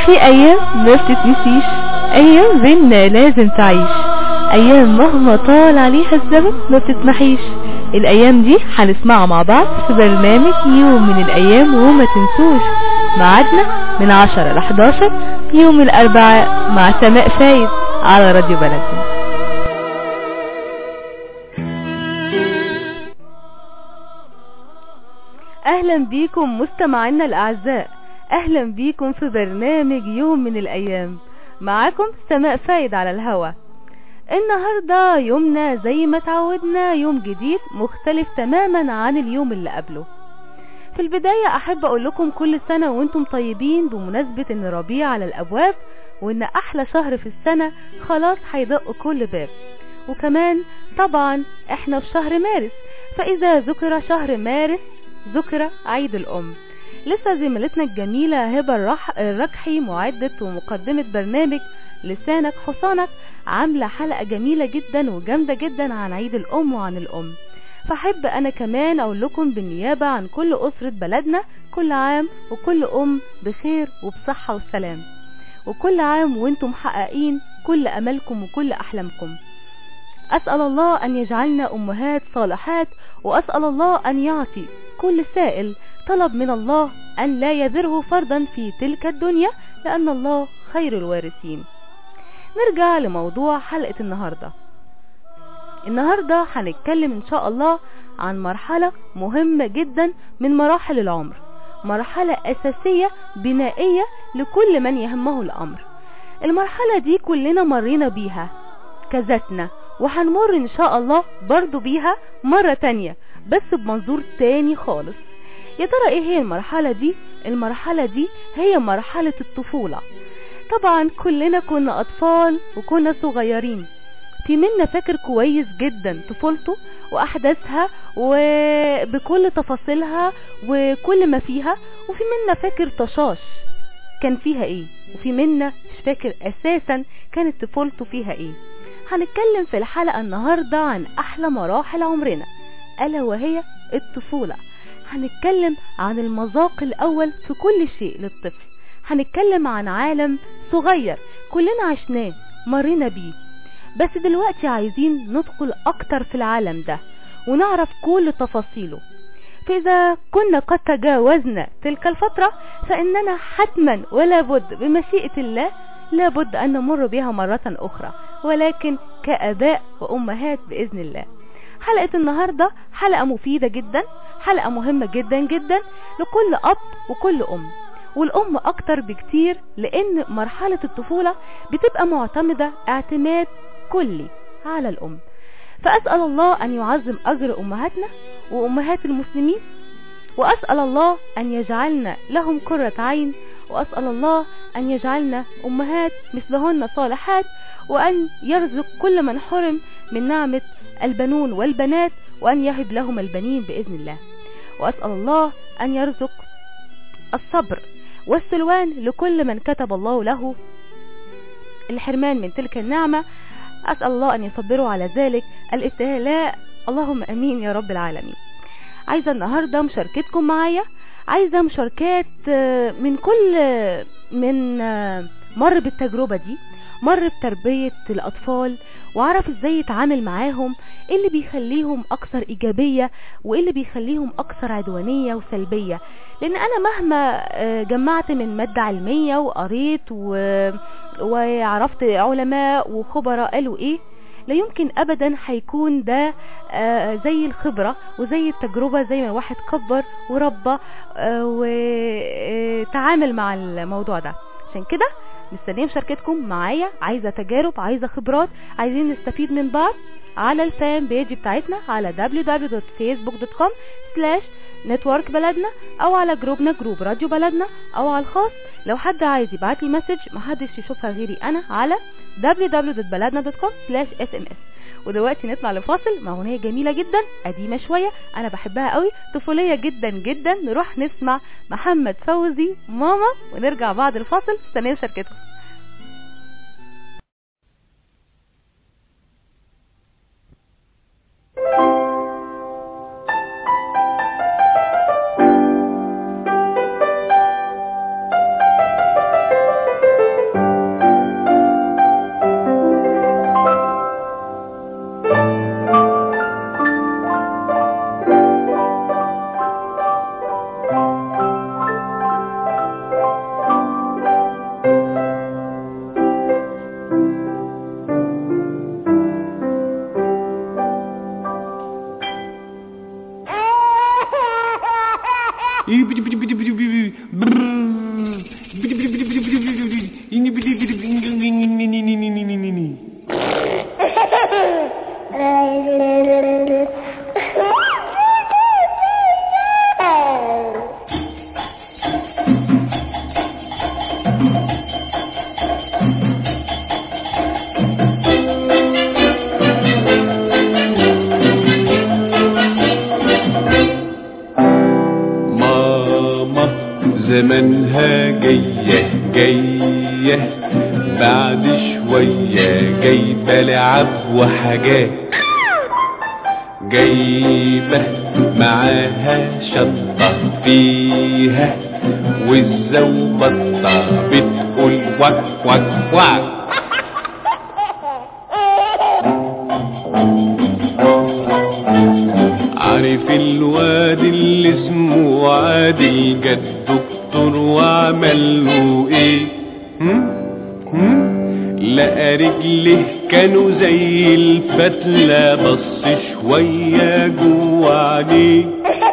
في ايام ما بتتنسيش ايام بينا لازم تعيش ايام مهما طال عليها الزمن ما بتتمحيش الايام دي هنسمعها مع بعض في برنامج يوم من الايام وما تنسوش ميعادنا من 10 ل 11 يوم الاربعاء مع سماء فايد على راديو بلدنا اهلا بيكم مستمعينا الاعزاء اهلا بيكم في برنامج يوم من الايام معاكم سماء فايد على الهوا النهاردة يومنا زي ما تعودنا يوم جديد مختلف تماما عن اليوم اللي قبله في البداية احب اقول لكم كل سنة وانتم طيبين بمناسبة ان ربيع على الابواب وان احلى شهر في السنة خلاص هيدق كل باب وكمان طبعا احنا في شهر مارس فاذا ذكر شهر مارس ذكر عيد الام لسه زميلتنا الجميلة هبة الرح... الركحي معدة ومقدمة برنامج لسانك حصانك عاملة حلقة جميلة جدا وجامدة جدا عن عيد الأم وعن الأم فحب أنا كمان أقول لكم بالنيابة عن كل أسرة بلدنا كل عام وكل أم بخير وبصحة وسلام وكل عام وانتم محققين كل أملكم وكل أحلامكم أسأل الله أن يجعلنا أمهات صالحات وأسأل الله أن يعطي كل سائل طلب من الله أن لا يذره فردا في تلك الدنيا لأن الله خير الوارثين نرجع لموضوع حلقة النهاردة النهاردة هنتكلم إن شاء الله عن مرحلة مهمة جدا من مراحل العمر مرحلة أساسية بنائية لكل من يهمه الأمر المرحلة دي كلنا مرينا بيها كذاتنا وهنمر إن شاء الله برضو بيها مرة تانية بس بمنظور تاني خالص يا ترى ايه هي المرحلة دي المرحلة دي هي مرحلة الطفولة طبعا كلنا كنا اطفال وكنا صغيرين في منا فاكر كويس جدا طفولته واحداثها وبكل تفاصيلها وكل ما فيها وفي منا فاكر طشاش كان فيها ايه وفي منا مش فاكر اساسا كانت طفولته فيها ايه هنتكلم في الحلقة النهاردة عن احلى مراحل عمرنا الا وهي الطفولة هنتكلم عن المذاق الاول في كل شيء للطفل هنتكلم عن عالم صغير كلنا عشناه مرينا بيه بس دلوقتي عايزين ندخل اكتر في العالم ده ونعرف كل تفاصيله فاذا كنا قد تجاوزنا تلك الفترة فاننا حتما ولا بد بمشيئة الله لابد ان نمر بها مرة اخرى ولكن كاباء وامهات باذن الله حلقة النهاردة حلقة مفيدة جدا حلقة مهمة جدا جدا لكل اب وكل ام والام اكتر بكتير لان مرحلة الطفولة بتبقى معتمدة اعتماد كلي على الام فاسأل الله ان يعظم اجر امهاتنا وامهات المسلمين واسأل الله ان يجعلنا لهم قرة عين واسأل الله ان يجعلنا امهات مثلهن صالحات وان يرزق كل من حرم من نعمة البنون والبنات وان يهب لهم البنين باذن الله واسأل الله ان يرزق الصبر والسلوان لكل من كتب الله له الحرمان من تلك النعمة أسأل الله أن يصبروا على ذلك الابتلاء اللهم أمين يا رب العالمين عايزة النهاردة مشاركتكم معايا عايزة مشاركات من كل من مر بالتجربة دي مر بتربية الأطفال وعرف ازاي يتعامل معاهم ايه اللي بيخليهم اكثر ايجابية وايه اللي بيخليهم اكثر عدوانية وسلبية لان انا مهما جمعت من مادة علمية وقريت و... وعرفت علماء وخبراء قالوا ايه لا يمكن ابدا هيكون ده زي الخبرة وزي التجربة زي ما الواحد كبر وربى وتعامل مع الموضوع ده عشان كده مستنيه مشاركتكم معايا عايزه تجارب عايزه خبرات عايزين نستفيد من بعض على الفان بيج بتاعتنا على www.facebook.com نتورك بلدنا او على جروبنا جروب راديو بلدنا او على الخاص لو حد عايز يبعت لي مسج محدش يشوفها غيري انا على www.baladna.com/sms ودلوقتي نطلع لفاصل مع اغنيه جميله جدا قديمه شويه انا بحبها قوي طفوليه جدا جدا نروح نسمع محمد فوزي ماما ونرجع بعد الفاصل استنيه مشاركتكم ماما زمانها جاية جاية بعد شوية جايبة لعب وحاجات جايبة معاها شطة فيها والزوبطة بتقول وك وك وك عارف الواد اللي اسمه عادل جد دكتور وعمل له ايه هم؟ هم؟ لقى رجله كانوا زي الفتلة بص شوية جوه عينيه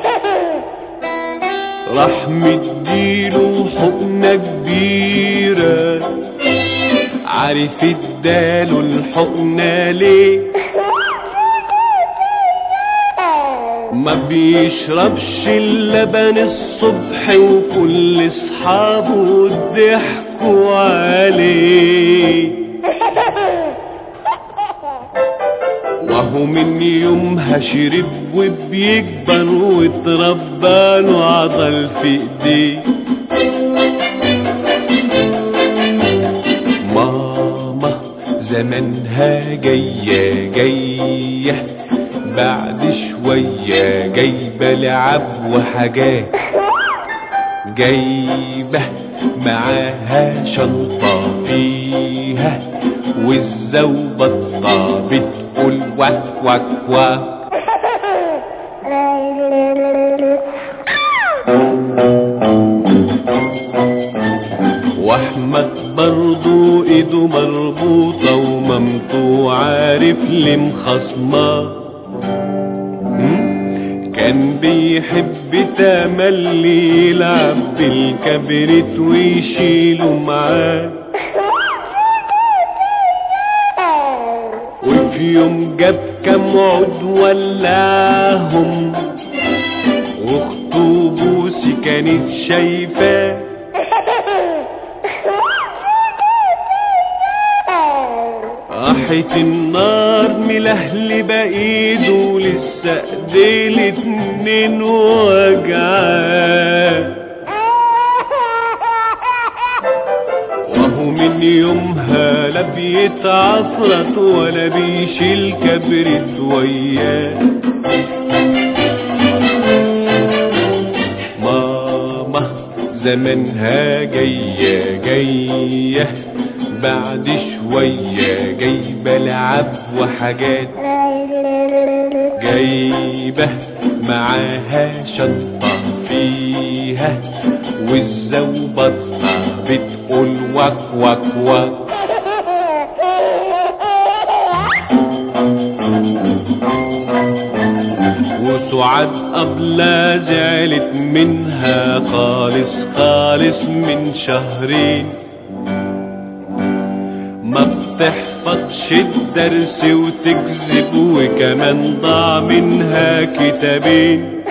راح مديله حقنة كبيرة عارف اداله الحقنة ليه ما بيشربش اللبن الصبح وكل اصحابه ضحكوا عليه وهو من يومها شرب وبيكبر واتربى له عضل في ايديه ماما زمانها جاية جاية بعد شوية جايبة لعب وحاجات جايبة معاها شنطة فيها والزوبطة بتقول وك وك وك واحمد برضو ايده مربوطة ومامته عارف ليه مخصماه مم؟ كان بيحب تملي يلعب بالكبريت ويشيله معاه وفي يوم جاب كام عود ولعهم واخته بوسي كانت شايفاه راحت النار ملهلبة ايده لسه ايديه الاتنين وجعاه وهو من يومها لا بيتعفرت ولا بيشيل كبرت وياه ماما زمانها جاية جاية بعد شوية جايبة لعب وحاجات جايبة معاها شنطة فيها والزوبطة بتقول وك وك وك وسعاد أبلة زعلت منها خالص خالص من شهرين ما بتحفظش الدرس وتكذب وكمان ضاع منها كتابين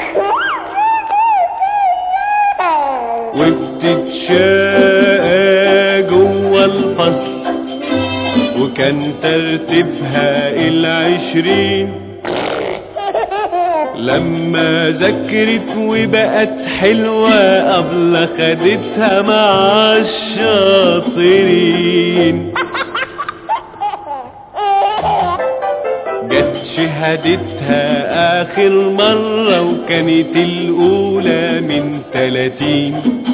وبتتشاقى جوه الفصل وكان ترتيبها العشرين لما ذكرت وبقت حلوة قبل خدتها مع الشاطرين جت شهادتها آخر مرة وكانت الأولى من تلاتين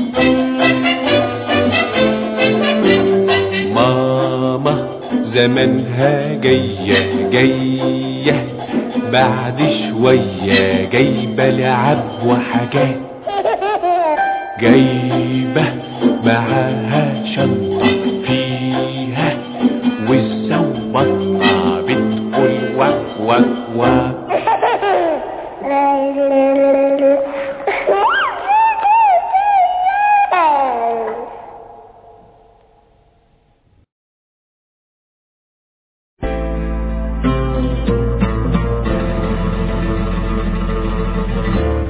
ماما زمانها جاية جاية بعد شوية جايبة لعب وحاجات جايبة معاها شنطة فيها والزوبطة بتقول وك وك وك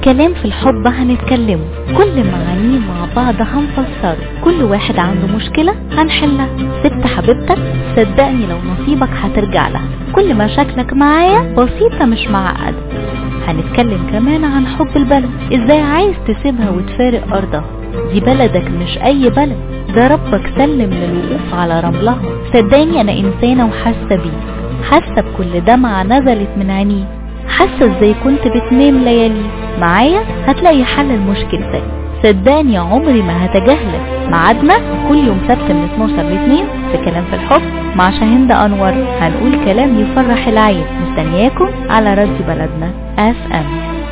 كلام في الحب هنتكلمه كل معانيه مع بعض هنفسره كل واحد عنده مشكلة هنحلها ست حبيبتك صدقني لو نصيبك هترجع لها كل مشاكلك معايا بسيطة مش معقدة هنتكلم كمان عن حب البلد ازاي عايز تسيبها وتفارق ارضها دي بلدك مش اي بلد ده ربك سلم للوقوف على رملها صدقني انا انسانة وحاسة بيه حاسة بكل دمعة نزلت من عينيه حاسة ازاي كنت بتنام ليالي معايا هتلاقي حل لمشكلتك صدقني عمري ما هتجاهلك ميعادنا كل يوم سبت من 12 ل 2 في كلام في الحب مع شاهين انور هنقول كلام يفرح العين مستنياكم على راديو بلدنا اف ام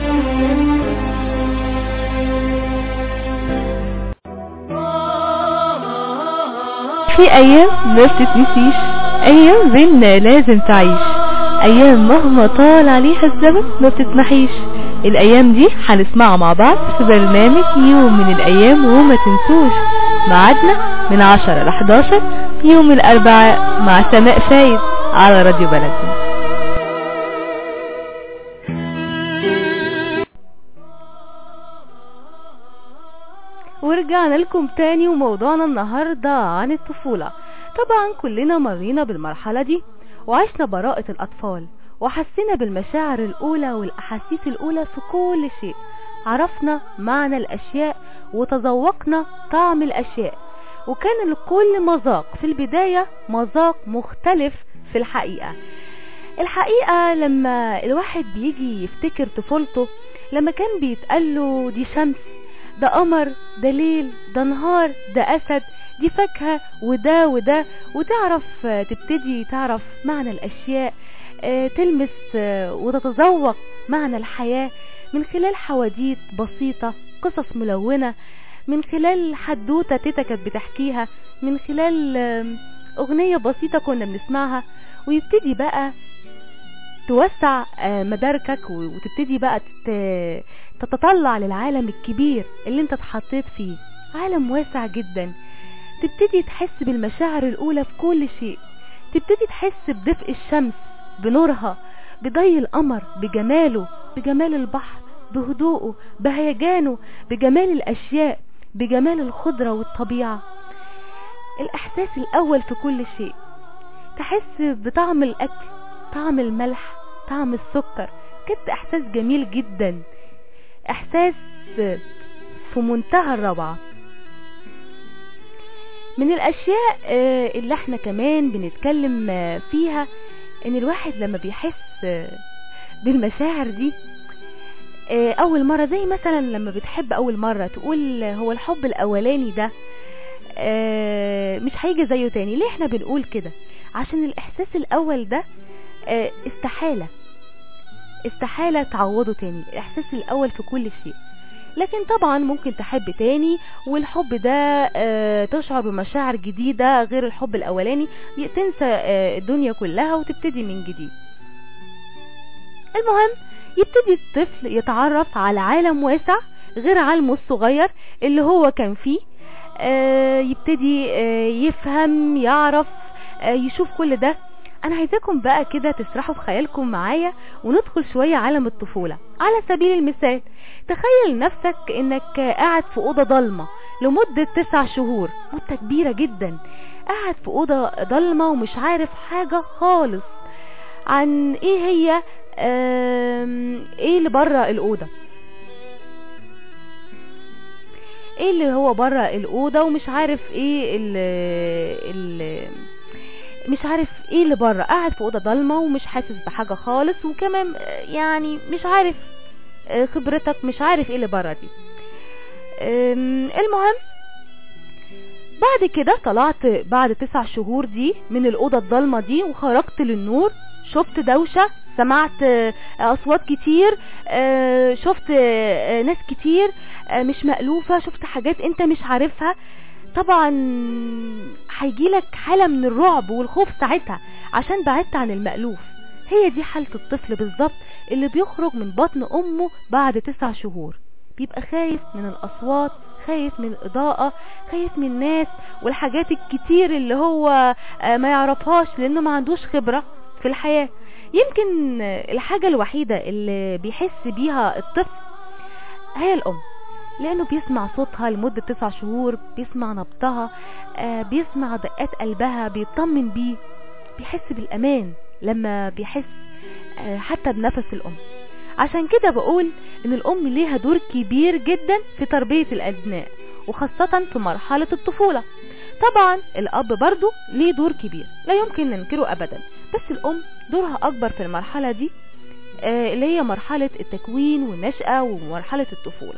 في ايام ما بتتنسيش ايام بينا لازم تعيش ايام مهما طال عليها الزمن ما بتتمحيش الايام دي هنسمعها مع بعض في برنامج يوم من الايام وما تنسوش ميعادنا من 10 ل 11 يوم الاربعاء مع سماء فايد على راديو بلدنا ورجعنا لكم تاني وموضوعنا النهاردة عن الطفولة طبعا كلنا مرينا بالمرحلة دي وعشنا براءة الأطفال وحسينا بالمشاعر الأولى والأحاسيس الأولى في كل شيء عرفنا معنى الأشياء وتذوقنا طعم الأشياء وكان لكل مذاق في البداية مذاق مختلف في الحقيقة الحقيقة لما الواحد بيجي يفتكر طفولته لما كان بيتقاله دي شمس ده قمر ده ليل ده نهار ده أسد دي فاكهة وده وده وتعرف تبتدي تعرف معنى الأشياء تلمس وتتذوق معنى الحياة من خلال حواديت بسيطة قصص ملونة من خلال حدوتة تيتا كانت بتحكيها من خلال أغنية بسيطة كنا بنسمعها ويبتدي بقى توسع مداركك وتبتدي بقى تتطلع للعالم الكبير اللي انت اتحطيت فيه عالم واسع جدا تبتدي تحس بالمشاعر الأولى في كل شيء تبتدي تحس بدفء الشمس بنورها بضي القمر بجماله بجمال البحر بهدوءه بهيجانه بجمال الأشياء بجمال الخضرة والطبيعة الإحساس الأول في كل شيء تحس بطعم الأكل طعم الملح طعم السكر كنت إحساس جميل جدا إحساس في منتهى الروعة من الاشياء اللي احنا كمان بنتكلم فيها ان الواحد لما بيحس بالمشاعر دي اول مرة زي مثلا لما بتحب اول مرة تقول هو الحب الاولاني ده مش هيجي زيه تاني ليه احنا بنقول كده عشان الاحساس الاول ده استحالة استحالة تعوضه تاني الاحساس الاول في كل شيء لكن طبعا ممكن تحب تاني والحب ده اه تشعر بمشاعر جديدة غير الحب الاولاني تنسى اه الدنيا كلها وتبتدي من جديد المهم يبتدي الطفل يتعرف على عالم واسع غير عالمه الصغير اللي هو كان فيه اه يبتدي يفهم يعرف يشوف كل ده انا عايزاكم بقى كده تسرحوا في خيالكم معايا وندخل شوية عالم الطفولة على سبيل المثال تخيل نفسك انك قاعد في اوضة ضلمة لمدة تسع شهور مدة كبيرة جدا قاعد في اوضة ضلمة ومش عارف حاجة خالص عن ايه هي ايه اللي بره الاوضة ايه اللي هو بره الاوضة ومش عارف ايه اللي, اللي مش عارف ايه اللي بره قاعد في اوضه ضلمه ومش حاسس بحاجه خالص وكمان يعني مش عارف خبرتك مش عارف ايه اللي بره دي المهم بعد كده طلعت بعد تسع شهور دي من الاوضه الضلمه دي وخرجت للنور شفت دوشه سمعت اصوات كتير شفت ناس كتير مش مألوفة شفت حاجات انت مش عارفها طبعا هيجيلك حالة من الرعب والخوف ساعتها عشان بعدت عن المألوف هي دي حالة الطفل بالظبط اللي بيخرج من بطن امه بعد تسع شهور بيبقى خايف من الاصوات خايف من الاضاءة خايف من الناس والحاجات الكتير اللي هو ما يعرفهاش لانه ما عندوش خبرة في الحياة يمكن الحاجة الوحيدة اللي بيحس بيها الطفل هي الام لانه بيسمع صوتها لمدة تسع شهور بيسمع نبضها آه بيسمع دقات قلبها بيطمن بيه بيحس بالامان لما بيحس آه حتى بنفس الام عشان كده بقول ان الام ليها دور كبير جدا في تربية الابناء وخاصة في مرحلة الطفولة طبعا الاب برضو ليه دور كبير لا يمكن ننكره ابدا بس الام دورها اكبر في المرحلة دي آه اللي هي مرحلة التكوين والنشأة ومرحلة الطفولة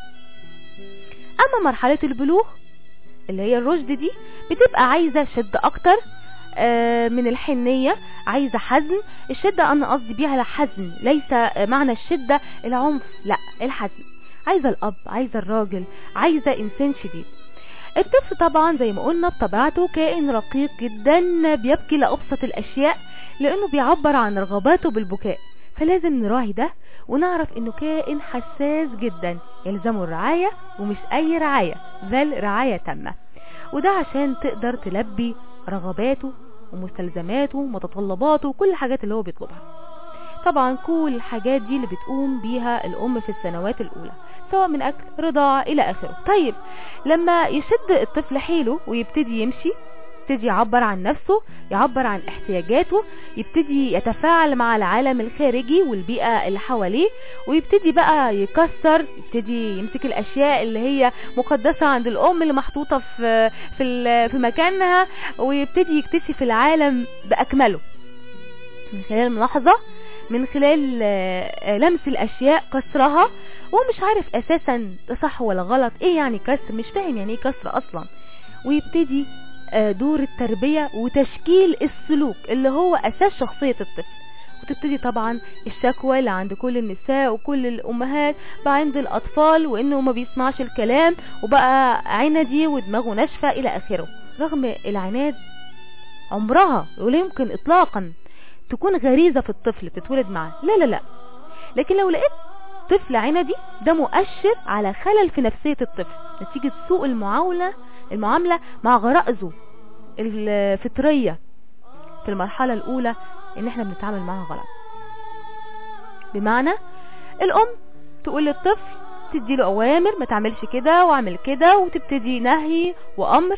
اما مرحلة البلوغ اللي هي الرشد دي بتبقى عايزة شد اكتر آه من الحنية عايزة حزم الشدة انا قصدي بيها الحزم ليس معنى الشدة العنف لا الحزم عايزة الاب عايزة الراجل عايزة انسان شديد الطفل طبعا زي ما قلنا بطبيعته كائن رقيق جدا بيبكي لأبسط الأشياء لأنه بيعبر عن رغباته بالبكاء فلازم نراعي ده ونعرف انه كائن حساس جدا يلزمه الرعاية ومش اي رعاية بل رعاية تامة وده عشان تقدر تلبي رغباته ومستلزماته ومتطلباته وكل الحاجات اللي هو بيطلبها طبعا كل الحاجات دي اللي بتقوم بيها الام في السنوات الاولى سواء من اكل رضاعة الى اخره طيب لما يشد الطفل حيله ويبتدي يمشي يبتدي يعبر عن نفسه يعبر عن احتياجاته يبتدي يتفاعل مع العالم الخارجي والبيئة اللي حواليه ويبتدي بقى يكسر يبتدي يمسك الاشياء اللي هي مقدسة عند الام اللي محطوطة في في في مكانها ويبتدي يكتشف العالم باكمله من خلال الملاحظة من خلال لمس الاشياء كسرها ومش عارف اساسا ده صح ولا غلط ايه يعني كسر مش فاهم يعني ايه كسر اصلا ويبتدي دور التربية وتشكيل السلوك اللي هو اساس شخصية الطفل وتبتدي طبعا الشكوى اللي عند كل النساء وكل الامهات بقى عند الاطفال وانه ما بيسمعش الكلام وبقى عندي ودماغه ناشفة الى اخره رغم العناد عمرها ولا يمكن اطلاقا تكون غريزة في الطفل بتتولد معاه لا لا لا لكن لو لقيت طفل عندي ده مؤشر على خلل في نفسية الطفل نتيجة سوء المعاملة المعاملة مع غرائزه الفطرية في المرحلة الاولى ان احنا بنتعامل معها غلط بمعنى الام تقول للطفل تدي له اوامر ما تعملش كده واعمل كده وتبتدي نهي وامر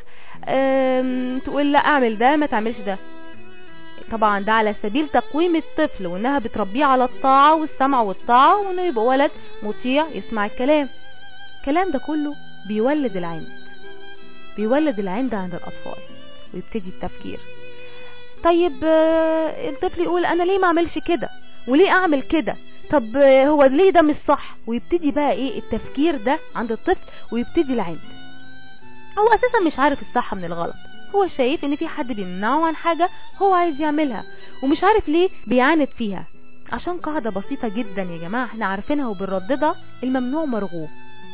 تقول لا اعمل ده ما تعملش ده طبعا ده على سبيل تقويم الطفل وانها بتربيه على الطاعة والسمع والطاعة وانه يبقى ولد مطيع يسمع الكلام الكلام ده كله بيولد العند بيولد العند عند الاطفال ويبتدي التفكير طيب الطفل يقول انا ليه ما اعملش كده وليه اعمل كده طب هو ليه ده مش صح ويبتدي بقى ايه التفكير ده عند الطفل ويبتدي العند هو اساسا مش عارف الصح من الغلط هو شايف ان في حد بيمنعه عن حاجة هو عايز يعملها ومش عارف ليه بيعاند فيها عشان قاعدة بسيطة جدا يا جماعة احنا عارفينها وبنرددها الممنوع مرغوب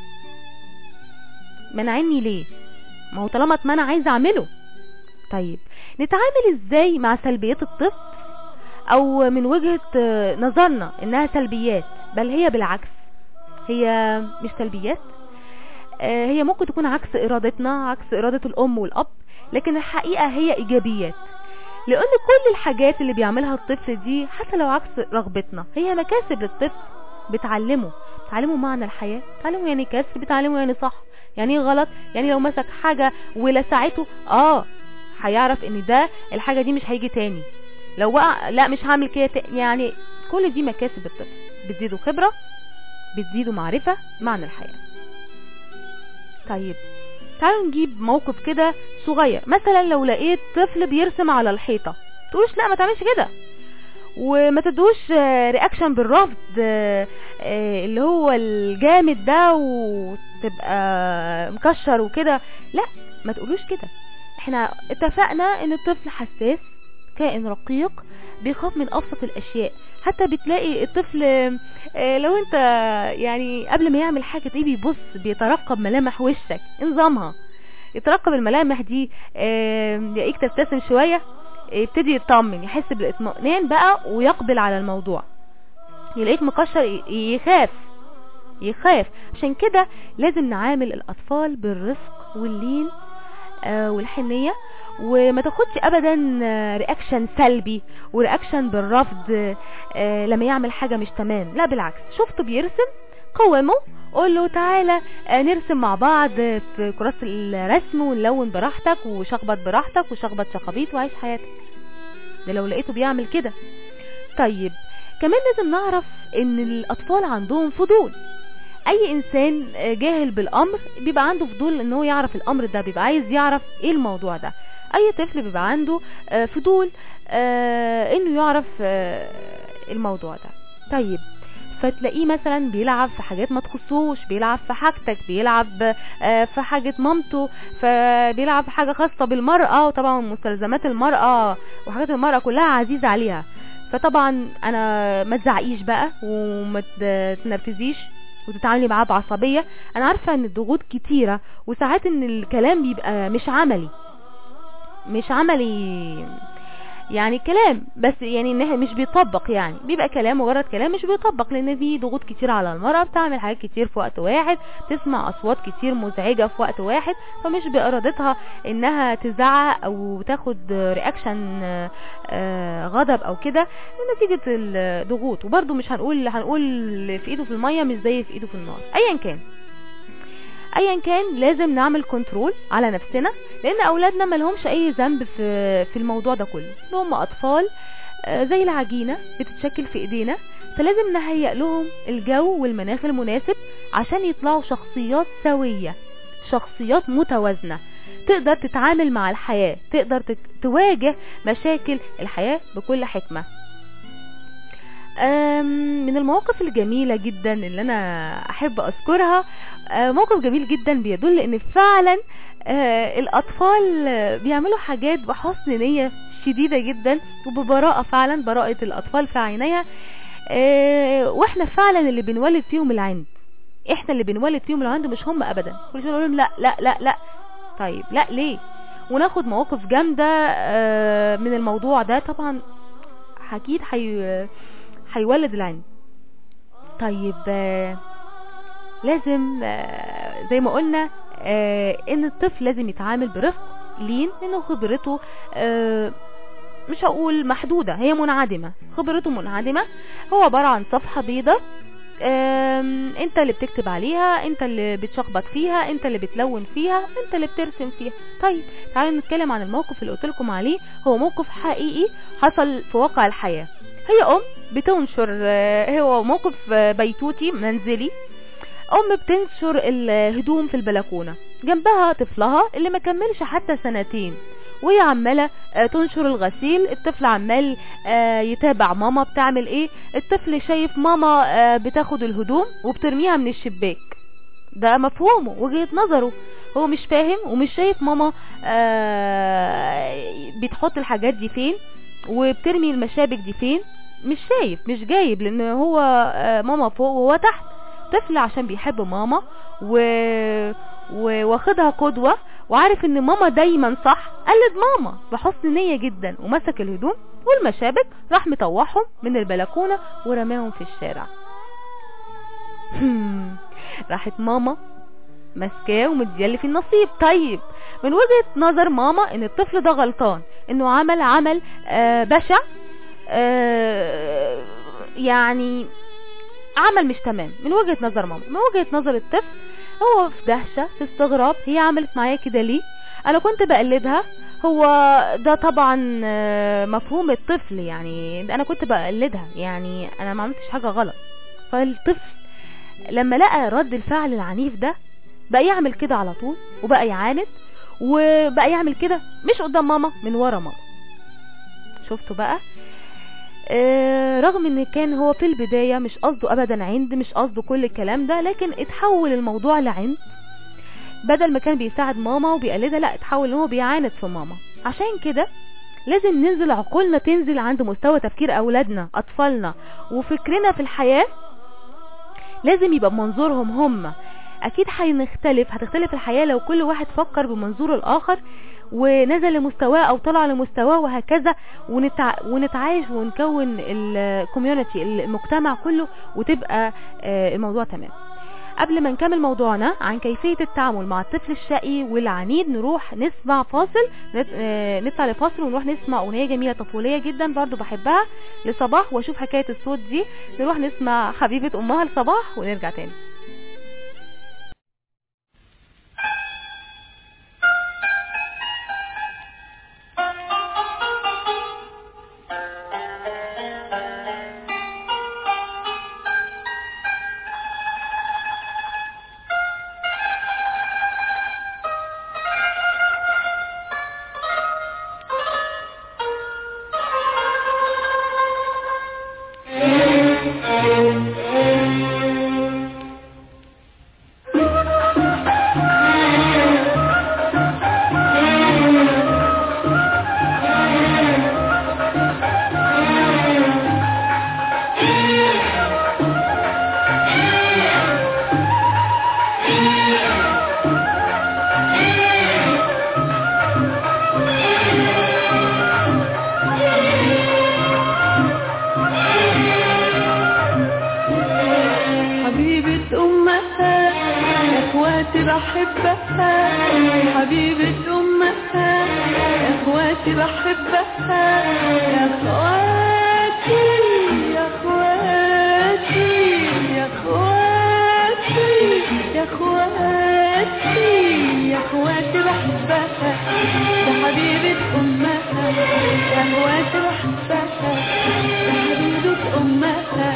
منعني ليه ما هو طالما اتمنع عايز اعمله طيب نتعامل ازاي مع سلبيات الطفل او من وجهة نظرنا انها سلبيات بل هي بالعكس هي مش سلبيات هي ممكن تكون عكس ارادتنا عكس ارادة الام والاب لكن الحقيقة هي ايجابيات لان كل الحاجات اللي بيعملها الطفل دي حتى لو عكس رغبتنا هي مكاسب للطفل بتعلمه بتعلمه معنى الحياة بتعلمه يعني كسر بتعلمه يعني صح يعني غلط يعني لو مسك حاجة ولسعته اه هيعرف ان ده الحاجة دي مش هيجي تاني لو بقى لا مش هعمل كده يعني كل دي مكاسب الطفل بتزيده خبرة بتزيده معرفة معنى الحياة طيب تعالوا نجيب موقف كده صغير مثلا لو لقيت طفل بيرسم على الحيطة تقولش لا ما تعملش كده وما تدوش رياكشن بالرفض اللي هو الجامد ده وتبقى مكشر وكده لا ما تقولوش كده احنا اتفقنا ان الطفل حساس كائن رقيق بيخاف من ابسط الاشياء حتى بتلاقي الطفل لو انت يعني قبل ما يعمل حاجة تلاقيه بيبص بيترقب ملامح وشك نظامها يترقب الملامح دي يلاقيك تبتسم شوية يبتدي يطمن يحس بالاطمئنان بقى ويقبل على الموضوع يلاقيك مكشر يخاف يخاف عشان كده لازم نعامل الاطفال بالرفق واللين آه والحنية وما تاخدش ابدا رياكشن سلبي ورياكشن بالرفض آه لما يعمل حاجة مش تمام لا بالعكس شفته بيرسم قومه قول له تعالى آه، نرسم مع بعض في كراسة الرسم ونلون براحتك وشخبط براحتك وشخبط شخابيط وعيش حياتك ده لو لقيته بيعمل كده طيب كمان لازم نعرف ان الاطفال عندهم فضول اي انسان آه، جاهل بالامر بيبقى عنده فضول ان هو يعرف الامر ده بيبقى عايز يعرف ايه الموضوع ده اي طفل بيبقى عنده آه، فضول آه، انه يعرف آه، الموضوع ده طيب فتلاقيه مثلا بيلعب في حاجات ما تخصوش بيلعب في حاجتك بيلعب آه، في حاجة مامته فبيلعب في حاجة خاصة بالمرأة وطبعا مستلزمات المرأة وحاجات المرأة كلها عزيزة عليها فطبعا انا ما تزعقيش بقى وما ت- تنرفزيش وتتعاملي معاه بعصبية انا عارفة ان الضغوط كتيرة وساعات ان الكلام بيبقى مش عملي مش عملي يعني كلام بس يعني إنها مش بيطبق يعني بيبقى كلام مجرد كلام مش بيطبق لان في ضغوط كتير على المرأة بتعمل حاجات كتير في وقت واحد تسمع اصوات كتير مزعجة في وقت واحد فمش بارادتها انها تزعق او تاخد رياكشن غضب او كده نتيجة الضغوط وبرده مش هنقول هنقول في ايده في المية مش زي في ايده في النار ايا كان ايا كان لازم نعمل كنترول على نفسنا لان اولادنا ما لهمش اي ذنب في في الموضوع ده كله إن هم اطفال آه، زي العجينة بتتشكل في ايدينا فلازم نهيئ لهم الجو والمناخ المناسب عشان يطلعوا شخصيات سوية شخصيات متوازنة تقدر تتعامل مع الحياة تقدر تك- تواجه مشاكل الحياة بكل حكمة أم، من المواقف الجميلة جدا اللي انا احب اذكرها آه، موقف جميل جدا بيدل ان فعلا آه، الاطفال آه، بيعملوا حاجات بحسن نية شديدة جدا وببراءة فعلا براءة الاطفال في عينيها آه، واحنا فعلا اللي بنولد فيهم العند احنا اللي بنولد فيهم العند مش هم ابدا كل شويه نقول لهم لا لا لا لا طيب لا ليه وناخد مواقف جامدة آه، من الموضوع ده طبعا اكيد حي... هيولد العند طيب آه، لازم آه، زي ما قلنا آه، ان الطفل لازم يتعامل برفق لين لانه خبرته آه، مش هقول محدودة هي منعدمة خبرته منعدمة هو عبارة عن صفحة بيضة آم، انت اللي بتكتب عليها انت اللي بتشخبط فيها انت اللي بتلون فيها انت اللي بترسم فيها طيب تعالوا نتكلم عن الموقف اللي قلت لكم عليه هو موقف حقيقي حصل في واقع الحياة هي ام بتنشر آه، هو موقف آه، بيتوتي منزلي ام بتنشر الهدوم في البلكونة جنبها طفلها اللي ما كملش حتى سنتين وهي عمالة آه، تنشر الغسيل الطفل عمال آه، يتابع ماما بتعمل ايه الطفل شايف ماما آه، بتاخد الهدوم وبترميها من الشباك ده مفهومه وجهة نظره هو مش فاهم ومش شايف ماما آه، بتحط الحاجات دي فين وبترمي المشابك دي فين مش شايف مش جايب لان هو آه، ماما فوق وهو تحت طفل عشان بيحب ماما و... و... واخدها قدوة وعارف ان ماما دايما صح قلد ماما بحسن نية جدا ومسك الهدوم والمشابك راح مطوحهم من البلكونة ورماهم في الشارع هم، راحت ماما ماسكاه ومديالي في النصيب طيب من وجهة نظر ماما ان الطفل ده غلطان انه عمل عمل آه بشع آه يعني عمل مش تمام من وجهة نظر ماما من وجهة نظر الطفل هو في دهشة في استغراب هي عملت معايا كده ليه انا كنت بقلدها هو ده طبعا آه، مفهوم الطفل يعني انا كنت بقلدها يعني انا ما عملتش حاجة غلط فالطفل لما لقى رد الفعل العنيف ده بقى يعمل كده على طول وبقى يعاند وبقى يعمل كده مش قدام ماما من ورا ماما شفتوا بقى آه، رغم ان كان هو في البداية مش قصده ابدا عند مش قصده كل الكلام ده لكن اتحول الموضوع لعند بدل ما كان بيساعد ماما وبيقلدها لا اتحول ان هو بيعاند في ماما عشان كده لازم ننزل عقولنا تنزل عند مستوى تفكير اولادنا اطفالنا وفكرنا في الحياة لازم يبقى بمنظورهم هم اكيد هنختلف هتختلف الحياة لو كل واحد فكر بمنظور الاخر ونزل لمستواه او طلع لمستواه وهكذا ونتع... ونتعايش ونكون الكوميونتي المجتمع كله وتبقى آه، الموضوع تمام قبل ما نكمل موضوعنا عن كيفية التعامل مع الطفل الشقي والعنيد نروح نسمع فاصل نت- آه، نطلع لفاصل ونروح نسمع اغنية جميلة طفولية جدا برضو بحبها لصباح واشوف حكاية الصوت دي نروح نسمع حبيبة امها لصباح ونرجع تاني بحبها يا حبيبة أمها يا اخواتي بحبها يا اخواتي يا اخواتي يا اخواتي يا اخواتي يا اخواتي بحبها يا حبيبة أمها يا اخواتي بحبها يا حبيبة أمها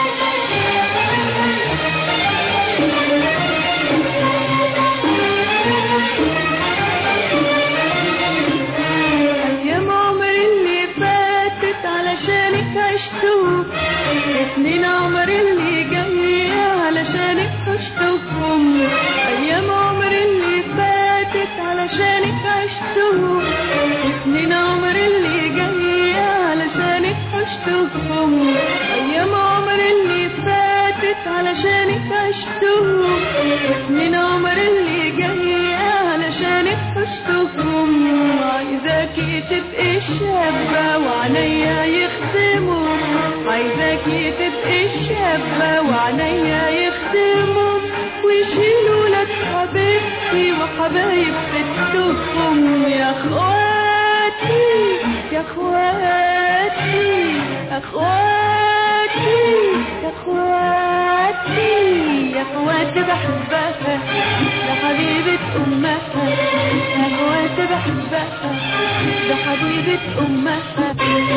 أيام عمري اللي فاتت علشانك عشتهم سنين عمري اللي جاية علشانك عشتهم أيام عمري اللي فاتت علشانك عشتهم سنين عمري اللي جاية علشانك عشتهم أيام عمري اللي فاتت علشانك عشتهم سنين عمري اللي جاية علشانك عشتهم عايزاكي تبقي شابة وعليا يخدموا عايزاكي تبقي شابة وعليا يخدموا ويشيلوا لك حبيبتي وحبايب ستهم يا اخواتي يا اخواتي اخواتي يا اخواتي يا اخواتي بحبها يا حبيبة امها يا اخواتي بحبها يا حبيبة امها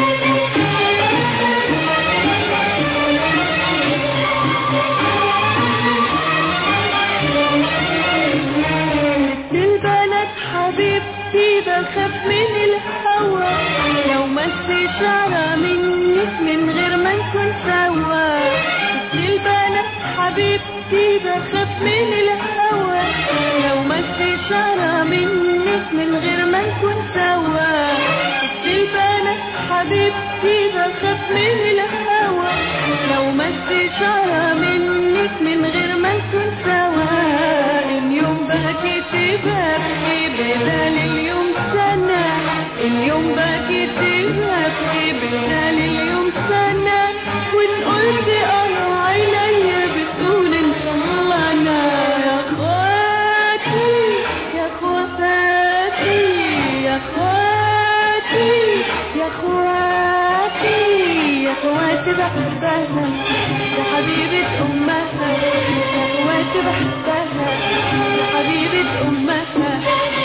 البنات حبيبتي بخاف من الهوى لو مس شعرة منك من غير ما نكون سوا البنات حبيبتي بخاف من الهوى لو مس شعرة منك من غير ما نكون سوا البنات حبيبتي بخاف من الهوى لو مس شعرة منك من غير ما نكون سوا اليوم بكيت ببكي بدل اليوم سنة اليوم بكيت ببكي بدل اليوم سنة وان قلت اه عينيا بتقول ان شاء الله انا يا اخواتي يا اخواتي يا اخواتي يا اخواتي يا اخواتي بحبها يا حبيبة امها يا اخواتي بحبها يا حبيبة امها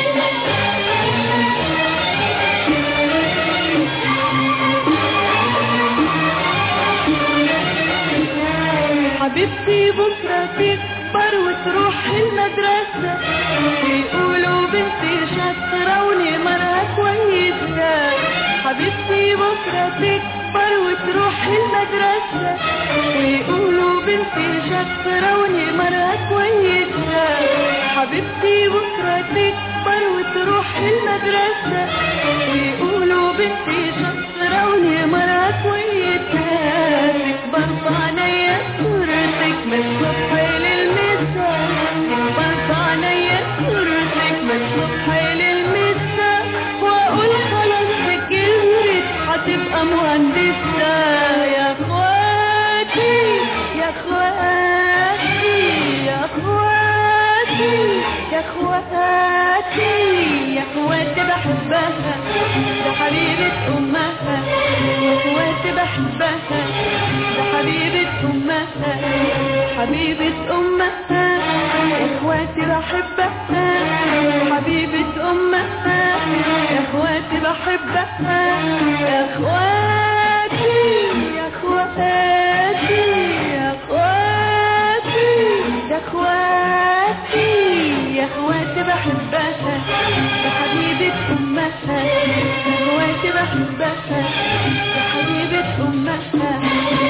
حبيبتي بكرة تكبر وتروح المدرسة ويقولوا بنتي شاطرة ونمرها كويسة حبيبتي بكرة تكبر وتروح المدرسة ويقولوا بنتي شاطرة ونمرها كويسة حبيبتي بكرة تكبر وتروح المدرسة ويقولوا بنتي شاطرة ونمرها كويسة تكبر في عينيا صورتك من الصبح للمساء تكبر في عينيا صورتك من الصبح للمساء واقول خلاص كبرت هتبقى مهندسة يا اخواتي يا اخواتي يا اخواتي يا اخواتي يا اخواتي بحبها يا حبيبة امها يا اخواتي بحبها يا حبيبة امها حبيبة امها يا اخواتي بحبها يا حبيبة امها يا اخواتي بحبها يا اخواتي يا اخواتي يا اخواتي يا اخواتي يا اخواتي بحبها يا حبيبة امها يا اخواتي بحبها يا حبيبة امها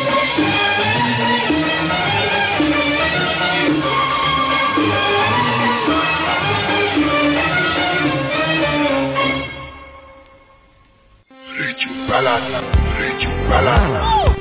Rich Balance, Rich Balance.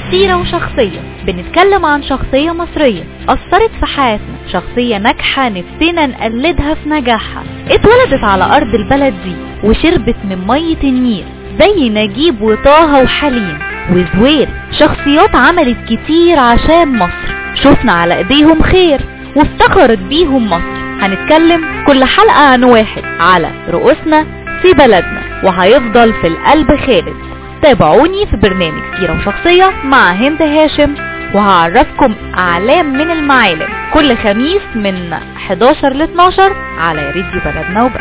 سيرة وشخصية بنتكلم عن شخصية مصرية أثرت في حياتنا شخصية ناجحة نفسنا نقلدها في نجاحها اتولدت على أرض البلد دي وشربت من مية النيل زي نجيب وطه وحليم وزوير شخصيات عملت كتير عشان مصر شفنا على ايديهم خير وافتخرت بيهم مصر هنتكلم كل حلقة عن واحد على رؤوسنا في بلدنا وهيفضل في القلب خالد تابعوني في برنامج سيرة وشخصية مع هند هاشم وهعرفكم أعلام من المعالم كل خميس من 11 ل 12 على راديو بلدنا وبس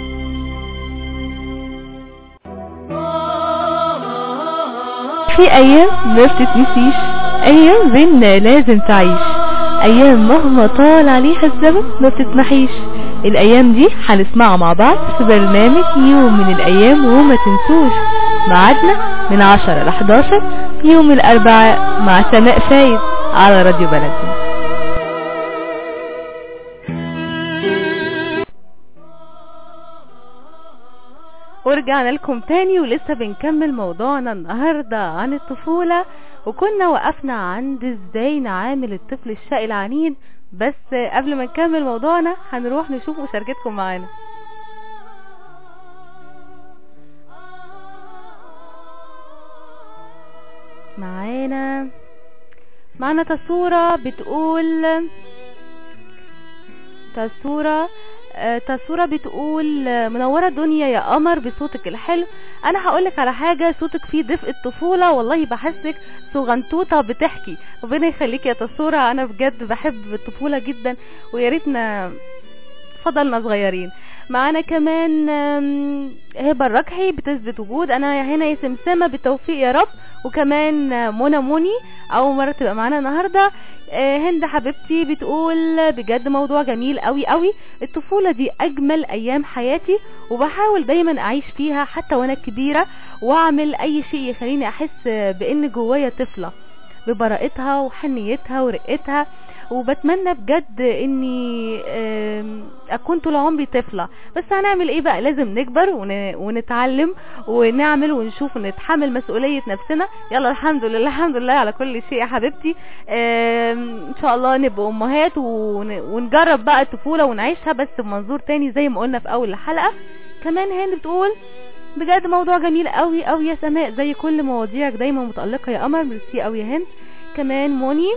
في ايام ما بتتنسيش ايام بينا لازم تعيش ايام مهما طال عليها الزمن ما بتتمحيش الايام دي هنسمعها مع بعض في برنامج يوم من الايام وما تنسوش ميعادنا من 10 ل 11 يوم الاربعاء مع سماء فايد على راديو بلدنا ورجعنا لكم تاني ولسه بنكمل موضوعنا النهاردة عن الطفولة وكنا وقفنا عند ازاي نعامل الطفل الشقي العنيد بس قبل ما نكمل موضوعنا هنروح نشوف مشاركتكم معانا معانا معانا تصورة بتقول تصورة آه، تصورة بتقول آه، منورة الدنيا يا قمر بصوتك الحلو انا هقولك على حاجة صوتك فيه دفء الطفولة والله بحسك صغنطوطة بتحكي ربنا يخليك يا تصورة انا بجد بحب الطفولة جدا ويا ريتنا فضلنا صغيرين معانا كمان آم، هبة الركحي بتثبت وجود انا هنا يا سمسمة بالتوفيق يا رب وكمان آه، منى مني اول مرة تبقى معانا النهاردة آه، هند حبيبتي بتقول بجد موضوع جميل قوي قوي الطفولة دي اجمل ايام حياتي وبحاول دايما اعيش فيها حتى وانا كبيرة واعمل اي شيء يخليني احس بان جوايا طفلة ببراءتها وحنيتها ورقتها وبتمنى بجد اني آم، اكون طول عمري طفلة بس هنعمل ايه بقى لازم نكبر ون- ونتعلم ونعمل ونشوف ونتحمل مسؤولية نفسنا يلا الحمد لله الحمد لله على كل شيء يا حبيبتي آم، ان شاء الله نبقى امهات ون- ونجرب بقى الطفولة ونعيشها بس بمنظور تاني زي ما قلنا في اول الحلقة كمان هند بتقول بجد موضوع جميل قوي قوي يا سماء زي كل مواضيعك دايما متألقة يا قمر ميرسي قوي يا هند كمان موني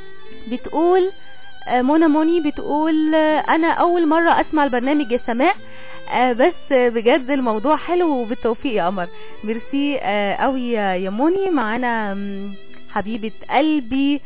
بتقول آه، منى موني بتقول آه، انا اول مرة اسمع البرنامج يا سماء آه، بس آه، بجد الموضوع حلو وبالتوفيق يا قمر ميرسي آه، قوي يا يا موني معانا مم، حبيبة قلبي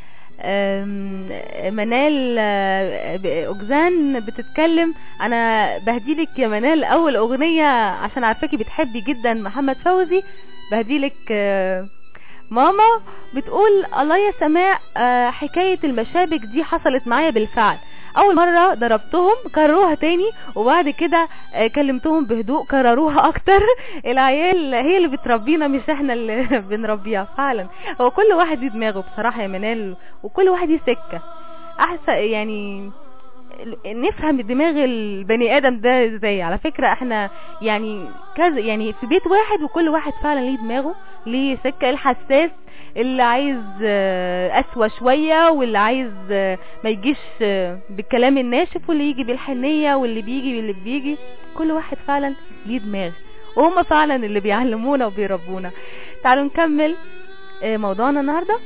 آم، منال آه، ب- أجزان بتتكلم انا بهديلك يا منال اول اغنية عشان عارفاكي بتحبي جدا محمد فوزي بهديلك آه، ماما بتقول الله يا سماء آه، حكاية المشابك دي حصلت معايا بالفعل اول مرة ضربتهم كرروها تاني وبعد كده آه، كلمتهم بهدوء كرروها اكتر العيال هي اللي بتربينا مش احنا اللي بنربيها فعلا هو كل واحد ليه دماغه بصراحة يا منال وكل واحد ليه سكة احسن يعني نفهم دماغ البني ادم ده ازاي على فكرة احنا يعني كذا يعني في بيت واحد وكل واحد فعلا ليه دماغه ليه سكة الحساس اللي عايز آه، اسوى شوية واللي عايز آه، ما يجيش آه، بالكلام الناشف واللي يجي بالحنية واللي بيجي واللي بيجي كل واحد فعلا ليه دماغ وهم فعلا اللي بيعلمونا وبيربونا تعالوا نكمل آه، موضوعنا النهاردة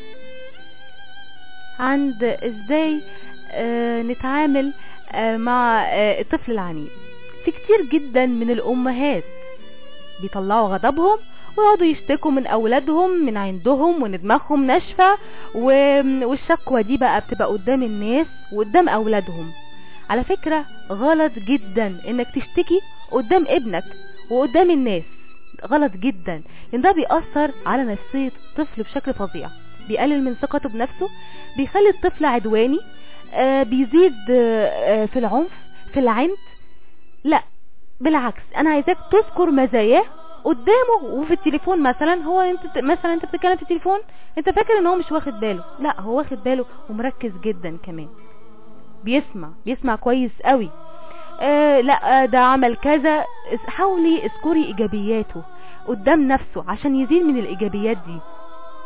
عند ازاي آه، نتعامل آه، مع آه، الطفل العنيد في كتير جدا من الامهات بيطلعوا غضبهم ويقعدوا يشتكوا من اولادهم من عندهم وان دماغهم ناشفه و- والشكوى دي بقى بتبقى قدام الناس وقدام اولادهم على فكره غلط جدا انك تشتكي قدام ابنك وقدام الناس غلط جدا ان ده بيأثر على نفسية الطفل بشكل فظيع بيقلل من ثقته بنفسه بيخلي الطفل عدواني آه بيزيد آه آه، في العنف في العند لا بالعكس انا عايزاك تذكر مزاياه قدامه وفي التليفون مثلا هو انت مثلا انت بتتكلم في التليفون انت فاكر ان هو مش واخد باله لا هو واخد باله ومركز جدا كمان بيسمع بيسمع كويس قوي آه لا آه، ده عمل كذا اس- حاولي اذكري ايجابياته قدام نفسه عشان يزيد من الايجابيات دي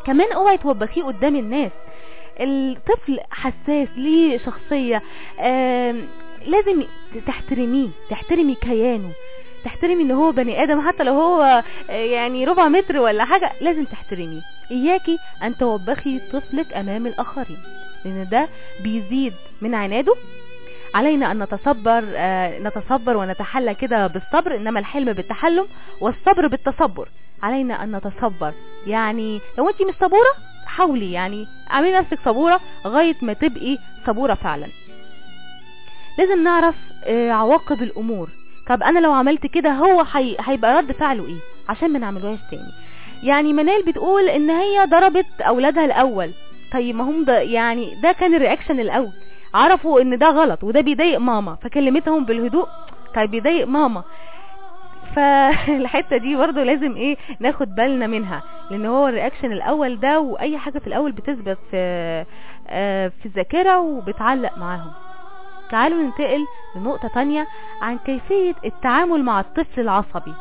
كمان اوعي توبخيه قدام الناس الطفل حساس ليه شخصية آم، لازم تحترميه تحترمي كيانه تحترمي ان هو بني ادم حتى لو هو آه، يعني ربع متر ولا حاجة لازم تحترميه اياكي ان توبخي طفلك امام الاخرين لان ده بيزيد من عناده علينا ان نتصبر آه، نتصبر ونتحلى كده بالصبر انما الحلم بالتحلم والصبر بالتصبر علينا ان نتصبر يعني لو انت مش صبورة حاولي يعني اعملي نفسك صبورة لغاية ما تبقي صبورة فعلا لازم نعرف آه، عواقب الامور طب انا لو عملت كده هو حي... هيبقى رد فعله ايه عشان ما نعملوهاش تاني يعني منال بتقول ان هي ضربت اولادها الاول طيب ما هم ده يعني ده كان الرياكشن الاول عرفوا ان ده غلط وده بيضايق ماما فكلمتهم بالهدوء طيب بيضايق ماما فالحته دي برضو لازم ايه ناخد بالنا منها لان هو الرياكشن الاول ده واي حاجه في الاول بتثبت في آه، في الذاكره وبتعلق معاهم تعالوا ننتقل لنقطه تانية عن كيفيه التعامل مع الطفل العصبي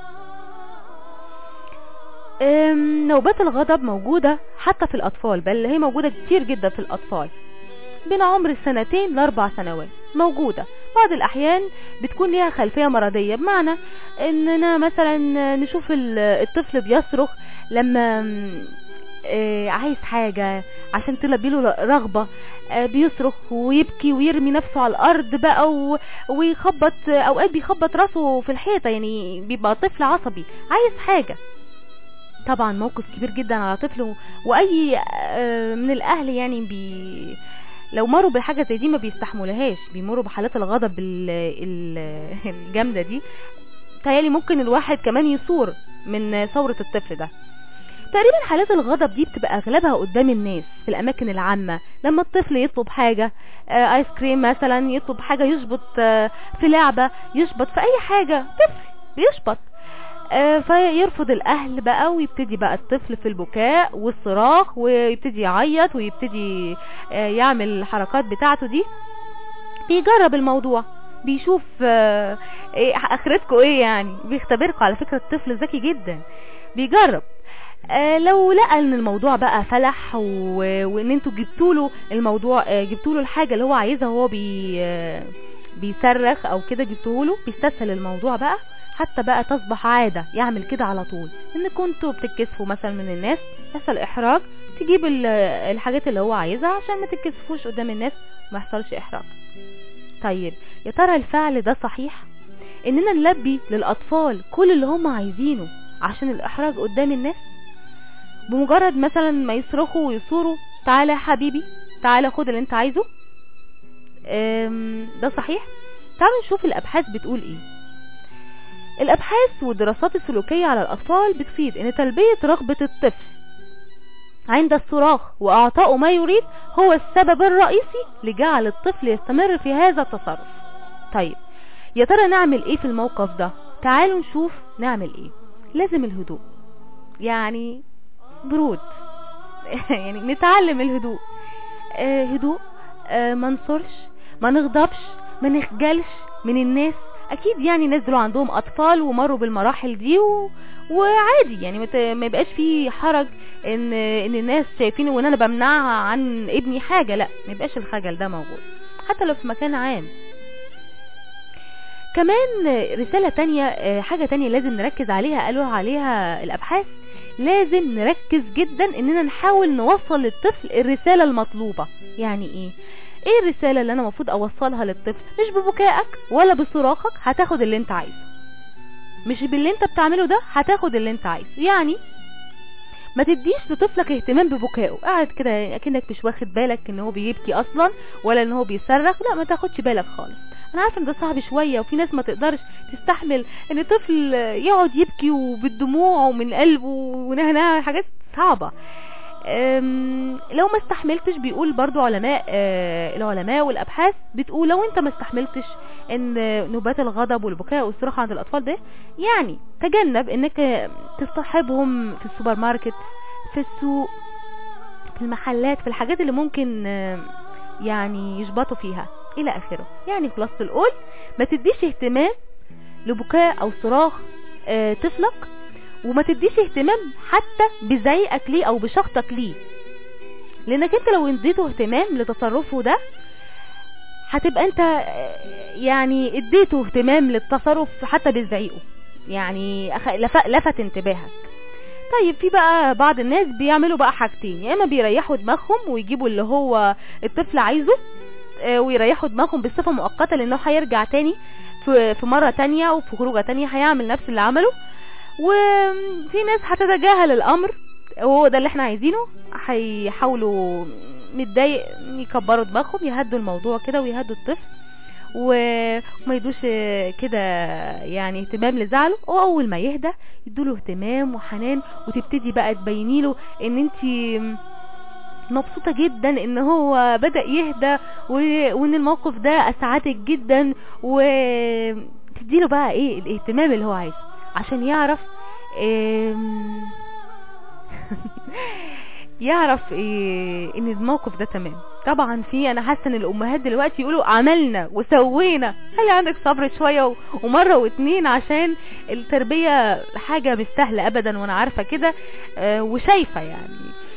أم، نوبات الغضب موجودة حتى في الأطفال بل هي موجودة كتير جدا في الأطفال بين عمر السنتين لأربع سنوات موجودة بعض الأحيان بتكون ليها خلفية مرضية بمعنى إننا مثلا نشوف ال- الطفل بيصرخ لما م، آه، عايز حاجة عشان تلبي له رغبة آه، بيصرخ ويبكي ويرمي نفسه على الأرض بقى و- ويخبط أوقات بيخبط راسه في الحيطة يعني بيبقى طفل عصبي عايز حاجة طبعا موقف كبير جدا على طفل و- واي آه، من الاهل يعني بي لو مروا بحاجه زي دي ما بيستحملوهاش بيمروا بحالات الغضب ال- ال- الجامده دي تهيالي ممكن الواحد كمان يثور من ثوره الطفل ده تقريبا حالات الغضب دي بتبقى اغلبها قدام الناس في الاماكن العامه لما الطفل يطلب حاجه آه، ايس كريم مثلا يطلب حاجه يشبط آه، في لعبه يشبط في اي حاجه طفل بيشبط آه، فيرفض الاهل بقى ويبتدي بقى الطفل في البكاء والصراخ ويبتدي يعيط ويبتدي آه، يعمل الحركات بتاعته دي بيجرب الموضوع بيشوف آه، ايه اخرتكم ايه يعني بيختبركم على فكرة الطفل ذكي جدا بيجرب آه، لو لقى ان الموضوع بقى فلح و... وان انتوا جبتوا له الموضوع آه، جبتوا له الحاجه اللي هو عايزها وهو بي آه، بيصرخ او كده جبتوه له بيستسهل الموضوع بقى حتى بقى تصبح عادة يعمل كده على طول ان كنتوا بتتكسفوا مثلا من الناس يحصل احراج تجيب ال- الحاجات اللي هو عايزها عشان ما تتكسفوش قدام الناس وما يحصلش احراج طيب يا ترى الفعل ده صحيح اننا نلبي للاطفال كل اللي هم عايزينه عشان الاحراج قدام الناس بمجرد مثلا ما يصرخوا ويصوروا تعالى يا حبيبي تعالى خد اللي انت عايزه أم، ده صحيح تعالوا نشوف الابحاث بتقول ايه الابحاث والدراسات السلوكية على الاطفال بتفيد ان تلبية رغبة الطفل عند الصراخ واعطائه ما يريد هو السبب الرئيسي لجعل الطفل يستمر في هذا التصرف طيب يا ترى نعمل ايه في الموقف ده تعالوا نشوف نعمل ايه لازم الهدوء يعني برود يعني نتعلم الهدوء آه هدوء آه ما نصرش ما نغضبش ما نخجلش من الناس اكيد يعني ناس دول عندهم اطفال ومروا بالمراحل دي و... وعادي يعني ما ت- ما يبقاش في حرج ان ان الناس شايفينه وان انا بمنعها عن ابني حاجه لا ما يبقاش الخجل ده موجود حتى لو في مكان عام كمان رسالة تانية آه، حاجة تانية لازم نركز عليها قالوا عليها الأبحاث لازم نركز جدا اننا نحاول نوصل للطفل الرسالة المطلوبة يعني ايه ايه الرسالة اللي انا المفروض اوصلها للطفل مش ببكائك ولا بصراخك هتاخد اللي انت عايزه مش باللي انت بتعمله ده هتاخد اللي انت عايزه يعني ما تديش لطفلك اهتمام ببكائه قاعد كده اكنك مش واخد بالك ان هو بيبكي اصلا ولا ان هو بيصرخ لا ما تاخدش بالك خالص انا عارفه ان ده صعب شويه وفي ناس ما تقدرش تستحمل ان طفل يقعد يبكي وبالدموع ومن قلبه ونهنها حاجات صعبه أم، لو ما استحملتش بيقول برضو علماء آه، العلماء والابحاث بتقول لو انت ما استحملتش ان نوبات الغضب والبكاء والصراخ عند الاطفال ده يعني تجنب انك تصطحبهم في السوبر ماركت في السوق في المحلات في الحاجات اللي ممكن آه، يعني يشبطوا فيها الى اخره يعني خلاصة القول ما تديش اهتمام لبكاء او صراخ آه، طفلك وما تديش اهتمام حتى بزعيقك ليه او بشخطك ليه لانك انت لو اديته اهتمام لتصرفه ده هتبقى انت آه، يعني اديته اهتمام للتصرف حتى بزعيقه يعني أخ- لف- لفت انتباهك طيب في بقى بعض الناس بيعملوا بقى حاجتين يا اما بيريحوا دماغهم ويجيبوا اللي هو الطفل عايزه آه، ويريحوا دماغهم بصفة مؤقتة لانه هيرجع تاني في في مرة تانية وفي خروجة تانية هيعمل نفس اللي عمله وفي ناس هتتجاهل الامر وهو ده اللي احنا عايزينه هيحاولوا متضايق يكبروا دماغهم يهدوا الموضوع كده ويهدوا الطفل و- وما يدوش كده يعني اهتمام لزعله واول ما يهدى يدوله اهتمام وحنان وتبتدي بقى تبيني له ان انت مبسوطة جدا ان هو بدأ يهدى و- وان الموقف ده اسعدك جدا وتديله بقى ايه الاهتمام اللي هو عايزه عشان يعرف إم، يعرف إيه ان الموقف ده تمام طبعا في انا حاسه ان الامهات دلوقتي يقولوا عملنا وسوينا خلي عندك صبر شويه و- ومره واتنين عشان التربيه حاجه مش سهله ابدا وانا عارفه كده آه، وشايفه يعني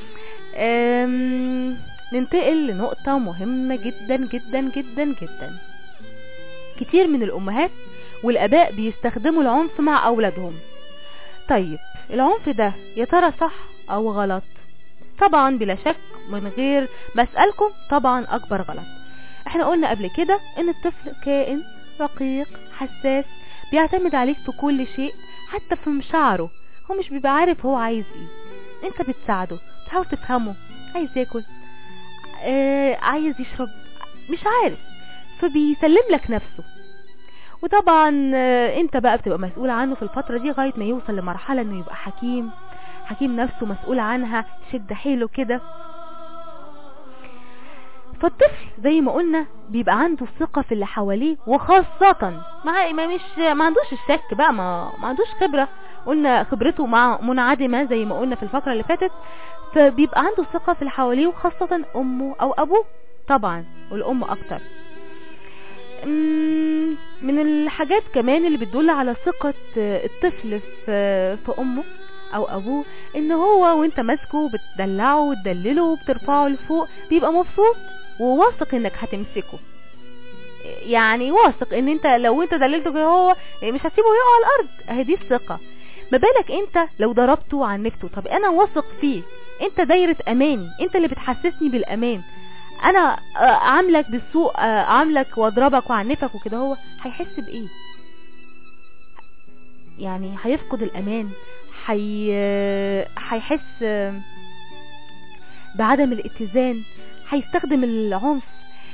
أم، ننتقل لنقطة مهمة جدا جدا جدا جدا كتير من الأمهات والآباء بيستخدموا العنف مع أولادهم طيب العنف ده يا ترى صح أو غلط طبعا بلا شك من غير ما اسألكم طبعا أكبر غلط احنا قلنا قبل كده ان الطفل كائن رقيق حساس بيعتمد عليك في كل شيء حتى في مشاعره هو مش بيبقى عارف هو عايز ايه انت بتساعده تحاول تفهمه عايز ياكل آه عايز يشرب مش عارف فبيسلم لك نفسه وطبعا آه انت بقى بتبقى مسؤول عنه في الفترة دي لغاية ما يوصل لمرحلة انه يبقى حكيم حكيم نفسه مسؤول عنها شد حيله كده فالطفل زي ما قلنا بيبقى عنده ثقة في اللي حواليه وخاصة مع ما مش ما عندوش الشك بقى ما, ما عندوش خبرة قلنا خبرته مع منعدمة زي ما قلنا في الفقرة اللي فاتت فبيبقى عنده ثقة في اللي حواليه وخاصة امه او ابوه طبعا والام اكتر مم، من الحاجات كمان اللي بتدل على ثقة الطفل في في امه او ابوه ان هو وانت ماسكه بتدلعه وتدلله وبترفعه لفوق بيبقى مبسوط وواثق انك هتمسكه يعني واثق ان انت لو انت دللته كده هو مش هتسيبه يقع على الارض اهي دي الثقة ما بالك انت لو ضربته وعنفته طب انا واثق فيك انت دايرة اماني انت اللي بتحسسني بالامان انا آه، عاملك بالسوء آه، عاملك واضربك وعنفك وكده هو هيحس بايه يعني هيفقد الامان هي هيحس آه، بعدم الاتزان هيستخدم العنف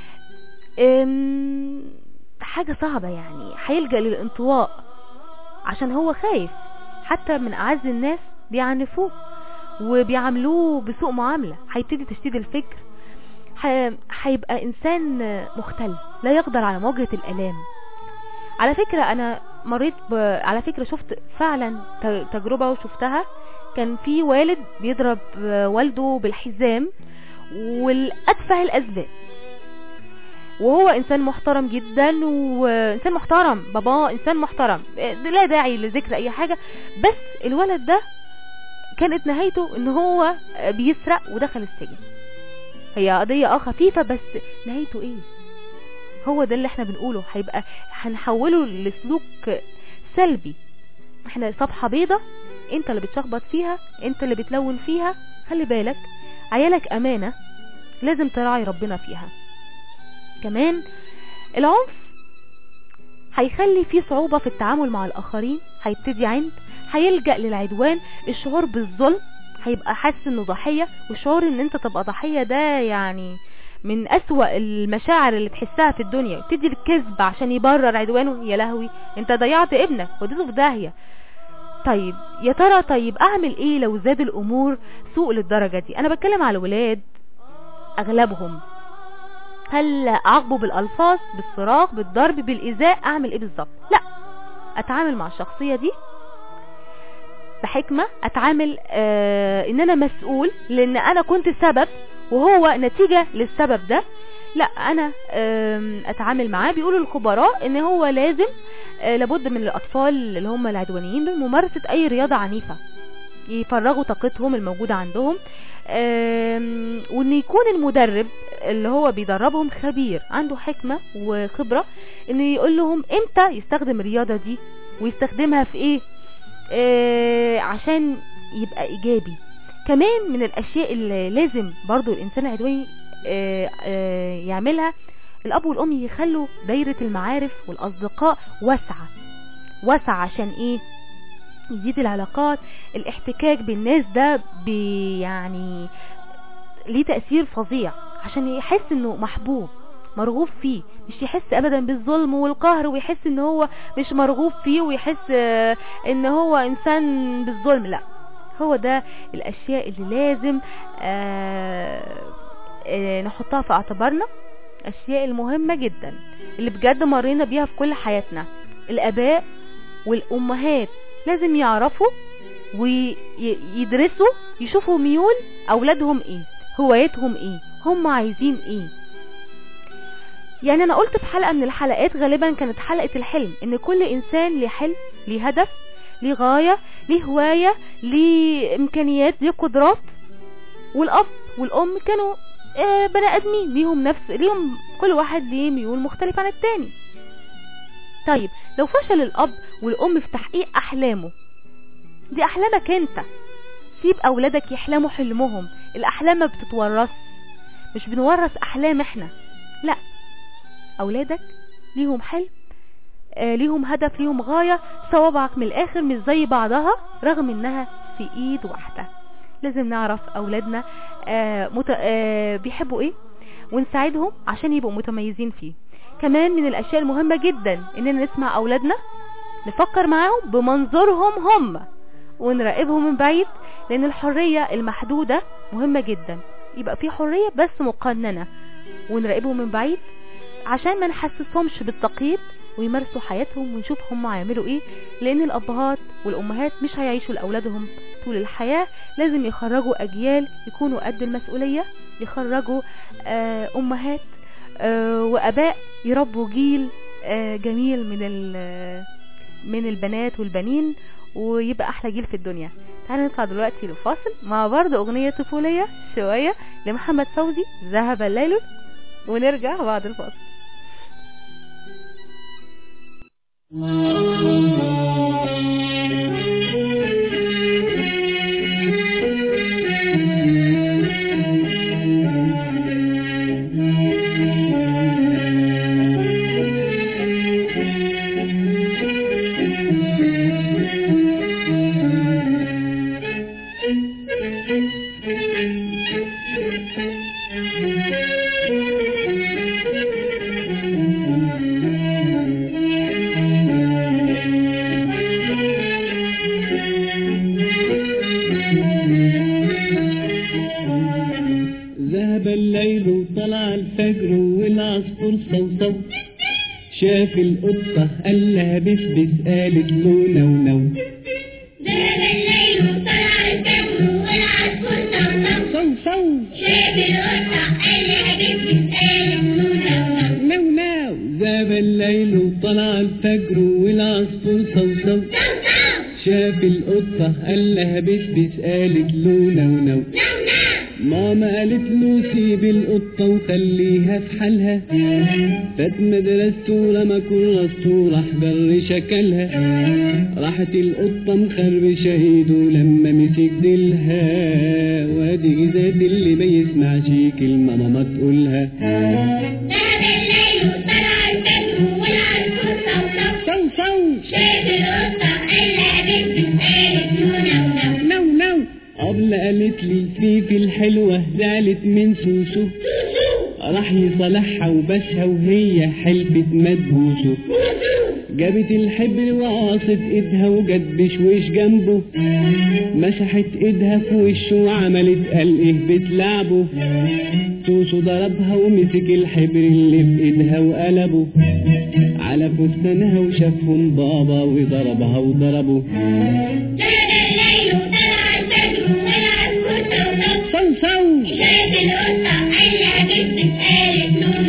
أم، حاجة صعبة يعني هيلجأ للانطواء عشان هو خايف حتى من أعز الناس بيعنفوه وبيعاملوه بسوء معاملة هيبتدي تشديد الفكر ح- هيبقى إنسان مختل لا يقدر على مواجهة الآلام على فكرة أنا مريت ب... على فكرة شفت فعلا ت- تجربة وشفتها كان في والد بيضرب والده بالحزام والأتفه الأسباب وهو انسان محترم جدا وانسان محترم باباه انسان محترم لا داعي لذكر اي حاجة بس الولد ده كانت نهايته ان هو بيسرق ودخل السجن هي قضية اه خفيفة بس نهايته ايه هو ده اللي احنا بنقوله هيبقى هنحوله لسلوك سلبي احنا صفحة بيضة انت اللي بتشخبط فيها انت اللي بتلون فيها خلي بالك عيالك امانة لازم تراعي ربنا فيها كمان العنف هيخلي فيه صعوبة في التعامل مع الآخرين هيبتدي عند هيلجأ للعدوان الشعور بالظلم هيبقى حاسس انه ضحية والشعور ان انت تبقى ضحية ده يعني من أسوأ المشاعر اللي تحسها في الدنيا يبتدي الكذب عشان يبرر عدوانه يا لهوي انت ضيعت ابنك وديته في داهية طيب يا ترى طيب اعمل ايه لو زاد الامور سوء للدرجة دي انا بتكلم على الولاد اغلبهم هل اعاقبه بالالفاظ بالصراخ بالضرب بالايذاء اعمل ايه بالظبط لا اتعامل مع الشخصية دي بحكمة اتعامل آه ان انا مسؤول لان انا كنت سبب وهو نتيجة للسبب ده لا انا آم، اتعامل معاه بيقولوا الخبراء ان هو لازم آه، لابد من الاطفال اللي هم العدوانيين دول ممارسة اي رياضة عنيفة يفرغوا طاقتهم الموجودة عندهم آم، وان يكون المدرب اللي هو بيدربهم خبير عنده حكمة وخبرة ان يقول لهم امتى يستخدم الرياضة دي ويستخدمها في ايه آه، عشان يبقى ايجابي كمان من الاشياء اللي لازم برضو الانسان العدواني آه، آه، يعملها الاب والام يخلوا دايرة المعارف والاصدقاء واسعة واسعة عشان ايه يزيد العلاقات الاحتكاك بالناس ده بي يعني ليه تأثير فظيع عشان يحس انه محبوب مرغوب فيه مش يحس ابدا بالظلم والقهر ويحس ان هو مش مرغوب فيه ويحس آه، ان هو انسان بالظلم لا هو ده الاشياء اللي لازم آه، آه، نحطها في اعتبارنا الاشياء المهمة جدا اللي بجد مرينا بيها في كل حياتنا الاباء والامهات لازم يعرفوا ويدرسوا يشوفوا ميول اولادهم ايه هوايتهم ايه هم عايزين ايه يعني انا قلت في حلقة من الحلقات غالبا كانت حلقة الحلم ان كل انسان ليه حلم ليه هدف ليه غاية ليه هواية ليه امكانيات ليه قدرات والاب والام كانوا آه، بني ادمين ليهم نفس ليهم كل واحد ليه ميول مختلف عن التاني طيب لو فشل الاب والام في تحقيق احلامه دي احلامك انت سيب اولادك يحلموا حلمهم الاحلام ما بتتورث مش بنورث احلام احنا لا اولادك ليهم حلم آه ليهم هدف ليهم غاية صوابعك من الاخر مش زي بعضها رغم انها في ايد واحدة لازم نعرف اولادنا آه مت... آه بيحبوا ايه ونساعدهم عشان يبقوا متميزين فيه كمان من الاشياء المهمة جدا اننا نسمع اولادنا نفكر معاهم بمنظورهم هم ونراقبهم من بعيد لان الحرية المحدودة مهمة جدا يبقى في حرية بس مقننة ونراقبهم من بعيد عشان ما نحسسهمش بالتقييد ويمارسوا حياتهم ونشوف هم هيعملوا ايه لان الابهات والامهات مش هيعيشوا لاولادهم طول الحياة لازم يخرجوا اجيال يكونوا قد المسؤولية يخرجوا آه امهات آه واباء يربوا جيل آه جميل من ال- من البنات والبنين ويبقى احلى جيل في الدنيا تعالوا نطلع دلوقتي لفاصل مع برضه اغنية طفولية شوية لمحمد فوزي ذهب الليل ونرجع بعد الفاصل ذهب الليل وطلع الفجر والعصفور صوصو شاف القطة قال لها بسبس قالت له نو نو ذهب الليل وطلع الفجر والعصفور صوصو صو صو شاف القطة قال لها بنت قالت له نو نو نو نو ذهب الليل وطلع الفجر والعصفور صوصو صوصو شاف القطة قال لها بسبس قالت له نو نو نو نو ماما قالت له سيب القطة وخليها في حالها فات مدرسته رمى كراسته راح جر شكلها راحت القطة مخربشة ايده لما مسك ديلها وادي زاد اللي ما يسمعش كلمة ماما تقولها ذهب الليل وطلع الفجر والعصفور صوصو صو صو شاف القطة قال لها بنت قالت له نو نو نو نو قبل قالت لي الفيفي الحلوة زعلت من سوسو سوسو راح يصالحها وبسها وهي حلفت مدبوسه سوسو جابت الحبر وعاصت ايدها وجت بشويش جنبه مسحت ايدها في وشه وعملت قال ايه بتلعبه سوسو ضربها ومسك الحبر اللي في ايدها وقلبه على فستانها وشافهم بابا وضربها وضربه ذهب الليل وطلع الفجر والعصفور صوصو صو صو شاف القطة قال لها بنت قالت له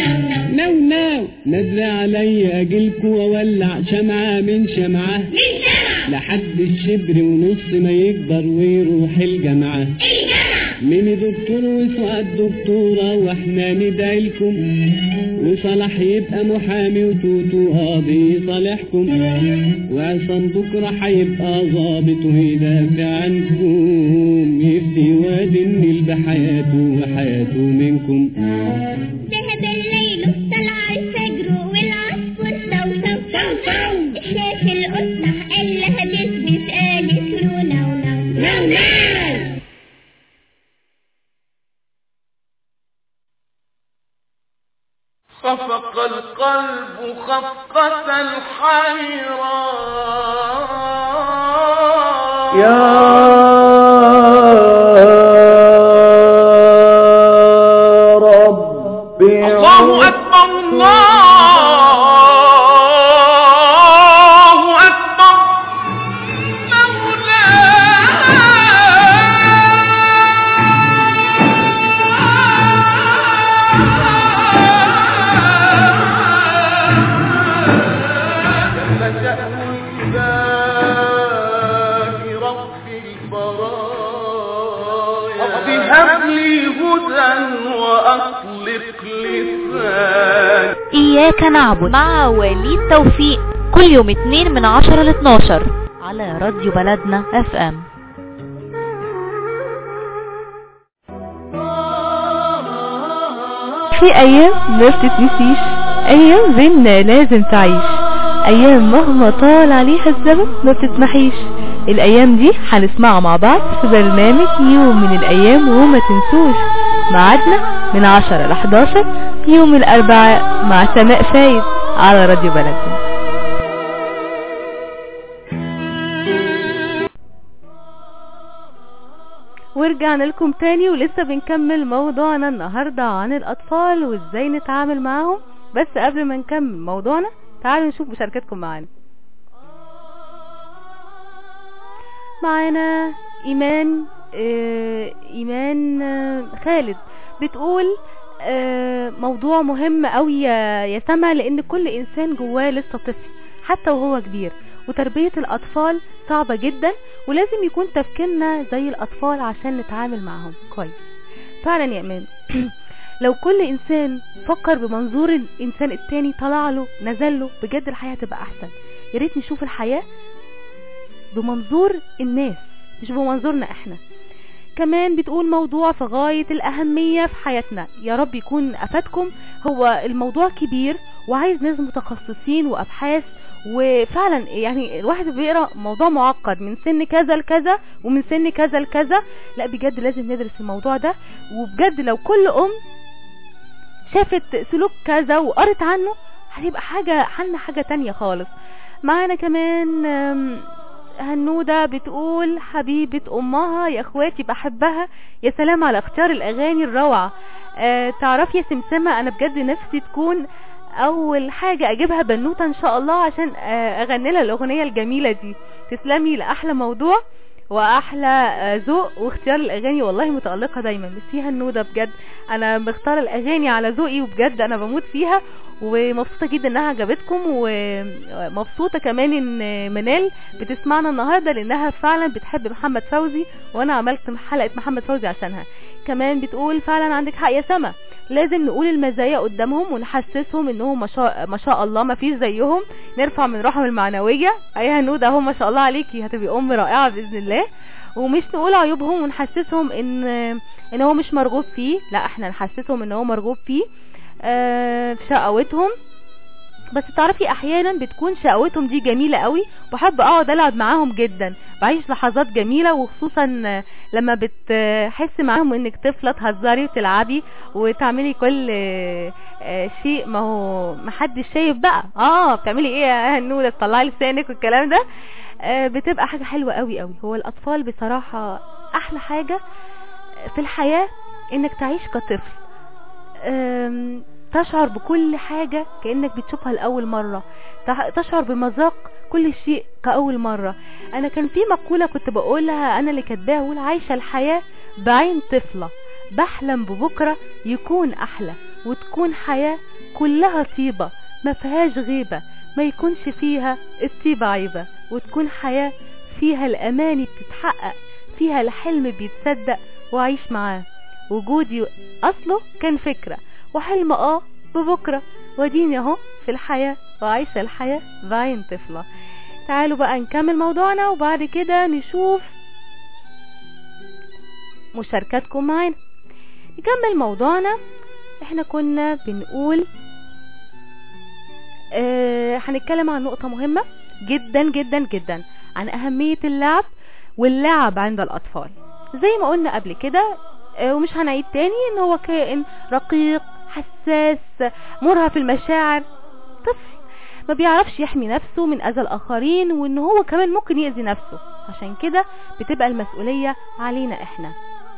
ندري علي اجيلكوا واولع شمعة من شمعة من سمع لحد الشبر ونص ما يكبر ويروح الجامعة الجمع ميمي دكتور وسعاد دكتورة واحنا ندعي لكم وصلاح يبقى محامي وتوتو قاضي يصالحكم وعصام بكرة هيبقى ظابط ويدافع عنكم يفدي وادي النيل بحياته وحياته منكم ذهب الليل طلع الفجر والعصفور صو صو صو شاف القطة قال لها بسبس قالت له نو نو نو نو خفق القلب خفقة الحيران يا رب الله أكبر الله أكبر مولاي جل شأن الإله رب البرايا رب هب لي هدى وأطلق لساني إياك نعبد مع وليد توفيق كل يوم اتنين من عشرة ل 12 على راديو بلدنا اف ام في ايام ما بتتنسيش ايام بينا لازم تعيش ايام مهما طال عليها الزمن ما بتتمحيش الايام دي هنسمعها مع بعض في برنامج يوم من الايام وما تنسوش ميعادنا من 10 ل 11 يوم الاربعاء مع سماء فايد على راديو بلدنا ورجعنا لكم تاني ولسه بنكمل موضوعنا النهاردة عن الأطفال وازاي نتعامل معاهم بس قبل ما نكمل موضوعنا تعالوا نشوف مشاركتكم معانا معانا إيمان آه إيمان آه خالد بتقول آه موضوع مهم قوي يا يا سما لأن كل إنسان جواه لسه طفل حتى وهو كبير وتربية الأطفال صعبة جدا ولازم يكون تفكيرنا زي الأطفال عشان نتعامل معهم كويس فعلا يا إيمان لو كل إنسان فكر بمنظور الإنسان التاني طلع له نزل له بجد الحياة تبقى أحسن يا ريت نشوف الحياة بمنظور الناس مش بمنظورنا احنا كمان بتقول موضوع في غاية الأهمية في حياتنا يا رب يكون أفادكم هو الموضوع كبير وعايز ناس متخصصين وأبحاث وفعلا يعني الواحد بيقرا موضوع معقد من سن كذا لكذا ومن سن كذا لكذا لا بجد لازم ندرس الموضوع ده وبجد لو كل ام شافت سلوك كذا وقرت عنه هتبقى حاجة حالنا حاجة تانية خالص معانا كمان آم، هنودة بتقول حبيبة امها يا اخواتي بحبها يا سلام على اختيار الاغاني الروعة آه تعرفي يا سمسمة انا بجد نفسي تكون اول حاجة اجيبها بنوتة ان شاء الله عشان آه اغني لها الاغنية الجميلة دي تسلمي لاحلى موضوع واحلى آه، ذوق واختيار الاغاني والله متألقة دايما بس فيها النودة بجد انا مختارة الاغاني على ذوقي وبجد انا بموت فيها ومبسوطة جدا انها عجبتكم ومبسوطة كمان ان منال بتسمعنا النهاردة لانها فعلا بتحب محمد فوزي وانا عملت حلقة محمد فوزي عشانها كمان بتقول فعلا عندك حق يا سما لازم نقول المزايا قدامهم ونحسسهم انهم ما شاء, ما شاء الله ما فيش زيهم نرفع من روحهم المعنوية اي هنود اهو ما شاء الله عليكي هتبقي ام رائعة باذن الله ومش نقول عيوبهم ونحسسهم ان ان هو مش مرغوب فيه لا احنا نحسسهم ان هو مرغوب فيه آه، في شقاوتهم بس تعرفي احيانا بتكون شقاوتهم دي جميلة قوي بحب اقعد العب معاهم جدا بعيش لحظات جميلة وخصوصا آه، لما بتحس معاهم انك طفلة تهزري وتلعبي وتعملي كل آه، آه، شيء ما هو محدش شايف بقى اه بتعملي ايه يا هنودة تطلعي لسانك والكلام ده آه، بتبقى حاجة حلوة قوي قوي هو الاطفال بصراحة احلى حاجة في الحياة انك تعيش كطفل أم، تشعر بكل حاجة كأنك بتشوفها لأول مرة تح- تشعر بمذاق كل شيء كأول مرة أنا كان في مقولة كنت بقولها أنا اللي كاتباها أقول عايشة الحياة بعين طفلة بحلم ببكرة يكون أحلى وتكون حياة كلها طيبة ما فيهاش غيبة ما يكونش فيها الطيبة عيبة وتكون حياة فيها الأماني بتتحقق فيها الحلم بيتصدق وعيش معاه وجودي أصله كان فكرة وحلم اه ببكرة وديني اهو في الحياة وعايشة الحياة بعين طفلة تعالوا بقى نكمل موضوعنا وبعد كده نشوف مشاركاتكم معانا نكمل موضوعنا احنا كنا بنقول اه هنتكلم عن نقطة مهمة جدا جدا جدا عن أهمية اللعب واللعب عند الأطفال زي ما قلنا قبل كده اه ومش هنعيد تاني ان هو كائن رقيق حساس مرهف المشاعر طفل ما بيعرفش يحمي نفسه من اذى الاخرين وان هو كمان ممكن يأذي نفسه عشان كده بتبقى المسؤولية علينا احنا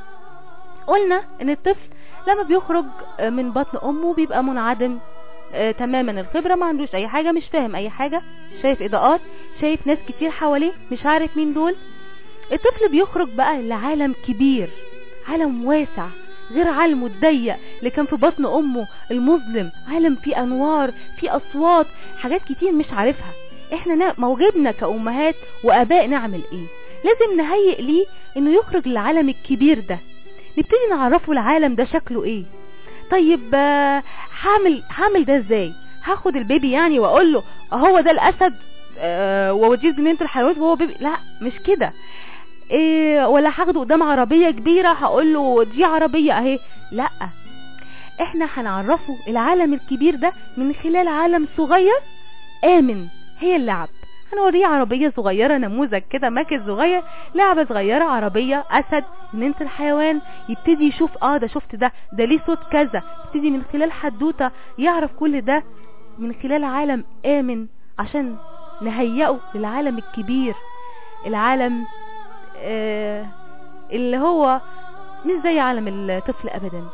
قلنا ان الطفل لما بيخرج من بطن امه بيبقى منعدم آه تماما الخبرة ما عندوش اي حاجة مش فاهم اي حاجة شايف اضاءات شايف ناس كتير حواليه مش عارف مين دول الطفل بيخرج بقى لعالم كبير عالم واسع غير عالمه الضيق اللي كان في بطن امه المظلم عالم فيه انوار فيه اصوات حاجات كتير مش عارفها احنا موجبنا كامهات واباء نعمل ايه لازم نهيئ ليه انه يخرج للعالم الكبير ده نبتدي نعرفه العالم ده شكله ايه طيب هعمل هعمل ده ازاي هاخد البيبي يعني واقول له هو ده الاسد أه ووديه جنينه الحيوانات وهو بيبي لا مش كده إيه ولا هاخده قدام عربية كبيرة هقول له دي عربية اهي لا احنا هنعرفه العالم الكبير ده من خلال عالم صغير امن هي اللعب هنوريه عربية صغيرة نموذج كده ماكس صغير لعبة صغيرة عربية اسد جنينة الحيوان يبتدي يشوف اه ده شفت ده ده ليه صوت كذا يبتدي من خلال حدوتة يعرف كل ده من خلال عالم امن عشان نهيئه للعالم الكبير العالم آه اللي هو مش زي عالم الطفل ابدا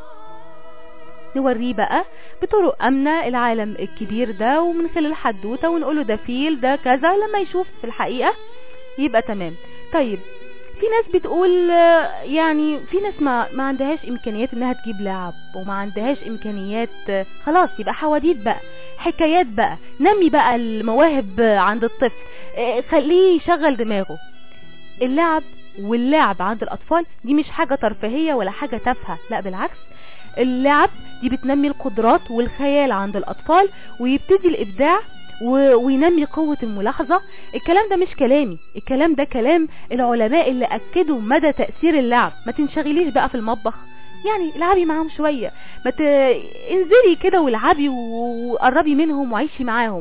نوريه بقى بطرق امنه العالم الكبير ده ومن خلال حدوته ونقوله ده فيل ده كذا لما يشوف في الحقيقه يبقى تمام طيب في ناس بتقول يعني في ناس ما ما عندهاش امكانيات انها تجيب لعب وما عندهاش امكانيات خلاص يبقى حواديت بقى حكايات بقى نمي بقى المواهب عند الطفل خليه يشغل دماغه اللعب واللعب عند الاطفال دي مش حاجة ترفيهية ولا حاجة تافهة لا بالعكس اللعب دي بتنمي القدرات والخيال عند الاطفال ويبتدي الابداع وينمي قوة الملاحظة الكلام ده مش كلامي الكلام ده كلام العلماء اللي اكدوا مدى تأثير اللعب ما تنشغليش بقى في المطبخ يعني العبي معاهم شوية ما ت... انزلي كده والعبي وقربي منهم وعيشي معاهم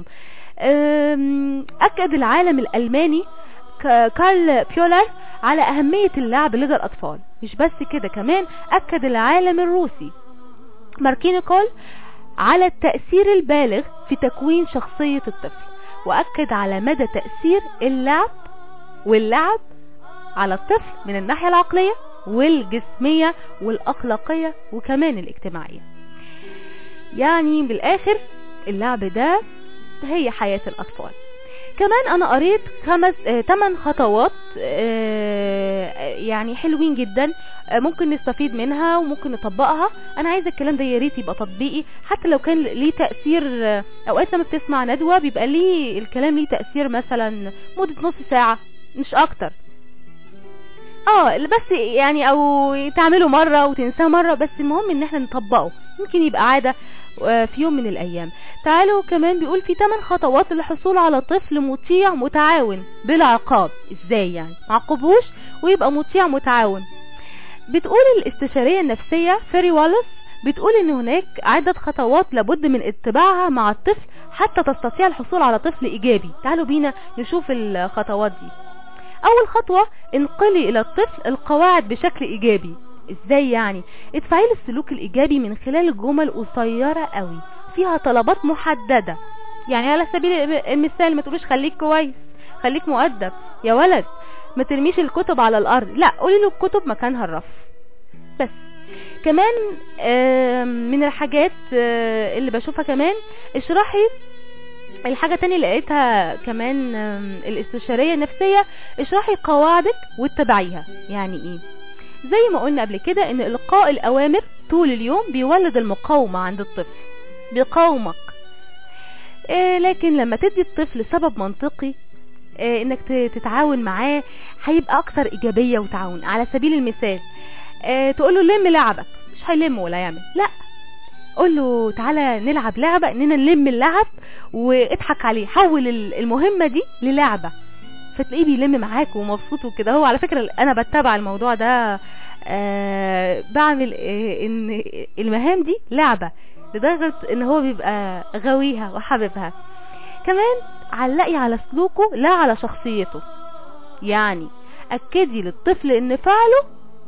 اكد العالم الالماني كارل بيولر على أهمية اللعب لدى الأطفال مش بس كده كمان أكد العالم الروسي ماركينيكول على التأثير البالغ في تكوين شخصية الطفل وأكد على مدى تأثير اللعب واللعب على الطفل من الناحية العقلية والجسمية والأخلاقية وكمان الاجتماعية يعني بالآخر اللعب ده هي حياة الأطفال كمان انا قريت خمس اه تمن خطوات اه يعني حلوين جدا اه ممكن نستفيد منها وممكن نطبقها انا عايزه الكلام ده يا ريت يبقى تطبيقي حتى لو كان ليه تاثير اوقات لما بتسمع ندوه بيبقى ليه الكلام ليه تاثير مثلا مده نص ساعه مش اكتر اه بس يعني او تعمله مره وتنساه مره بس المهم ان احنا نطبقه يمكن يبقى عاده في يوم من الايام تعالوا كمان بيقول في 8 خطوات للحصول على طفل مطيع متعاون بلا عقاب ازاي يعني معقبوش ويبقى مطيع متعاون بتقول الاستشارية النفسية فيري والس بتقول ان هناك عدة خطوات لابد من اتباعها مع الطفل حتى تستطيع الحصول على طفل ايجابي تعالوا بينا نشوف الخطوات دي اول خطوة انقلي الى الطفل القواعد بشكل ايجابي ازاي يعني ادفعي له السلوك الايجابي من خلال جمل قصيره قوي فيها طلبات محدده يعني على سبيل المثال ما تقولوش خليك كويس خليك مؤدب يا ولد ما ترميش الكتب على الارض لا قولي له الكتب مكانها الرف بس كمان من الحاجات اللي بشوفها كمان اشرحي الحاجة تانية اللي لقيتها كمان الاستشارية النفسية اشرحي قواعدك واتبعيها يعني ايه زي ما قلنا قبل كده ان القاء الاوامر طول اليوم بيولد المقاومة عند الطفل بيقاومك آه، لكن لما تدي الطفل سبب منطقي آه، انك ت- تتعاون معاه هيبقى اكثر ايجابية وتعاون على سبيل المثال آه، تقول له لم لعبك مش هيلم ولا يعمل لا قول له تعالى نلعب لعبة اننا نلم اللعب واضحك عليه حول ال- المهمة دي للعبة فتلاقيه بيلم معاك ومبسوط وكده هو على فكرة انا بتبع الموضوع ده آه بعمل آه ان المهام دي لعبة لدرجة ان هو بيبقى غاويها وحاببها كمان علقي على سلوكه لا على شخصيته يعني اكدي للطفل ان فعله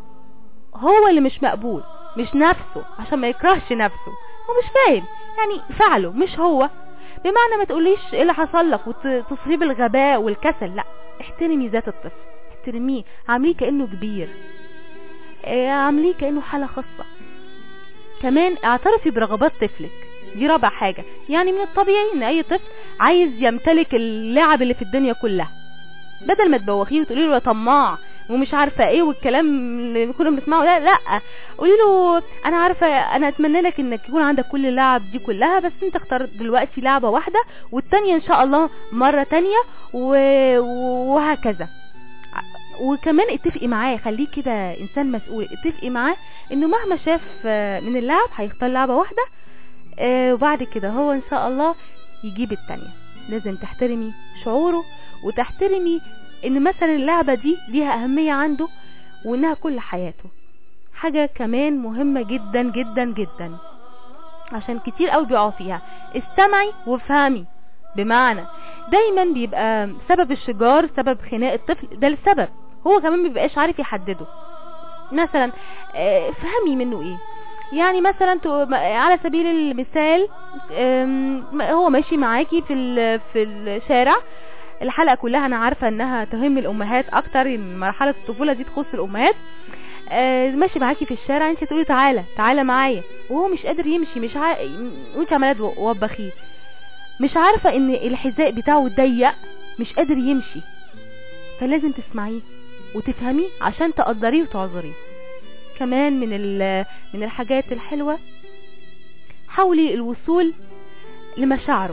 هو اللي مش مقبول مش نفسه عشان ما يكرهش نفسه هو مش فاهم يعني فعله مش هو بمعنى ما تقوليش ايه اللي حصل لك وتصفيه بالغباء والكسل لا احترمي ذات الطفل احترميه عامليه كانه كبير اه، عامليه كانه حاله خاصه كمان اعترفي برغبات طفلك دي رابع حاجة يعني من الطبيعي ان اي طفل عايز يمتلك اللعب اللي في الدنيا كلها بدل ما تبوخيه وتقولي له يا طماع ومش عارفه ايه والكلام اللي كنا بنسمعه لا لا قولي له انا عارفه انا اتمنى لك انك يكون عندك كل اللعب دي كلها بس انت اختار دلوقتي لعبه واحده والتانيه ان شاء الله مره تانية و... وهكذا وكمان اتفقي معاه خليه كده انسان مسؤول اتفقي معاه انه مهما شاف آه، من اللعب هيختار لعبه واحده آه، وبعد كده هو ان شاء الله يجيب التانية لازم تحترمي شعوره وتحترمي ان مثلا اللعبة دي ليها اهمية عنده وانها كل حياته حاجة كمان مهمة جدا جدا جدا عشان كتير قوي بيقعوا فيها استمعي وافهمي بمعنى دايما بيبقى سبب الشجار سبب خناق الطفل ده السبب هو كمان مبيبقاش عارف يحدده مثلا آه، فهمي منه ايه يعني مثلا تو- م- على سبيل المثال آم، هو ماشي معاكي في ال- في الشارع الحلقة كلها انا عارفة انها تهم الامهات اكتر ان مرحلة الطفولة دي تخص الامهات آه، ماشي معاكي في الشارع انت تقولي تعالى تعالى معايا وهو مش قادر يمشي مش عا... وانت عماله توبخيه مش عارفة ان الحذاء بتاعه ضيق مش قادر يمشي فلازم تسمعيه وتفهميه عشان تقدريه وتعذريه كمان من ال- من الحاجات الحلوة حاولي الوصول لمشاعره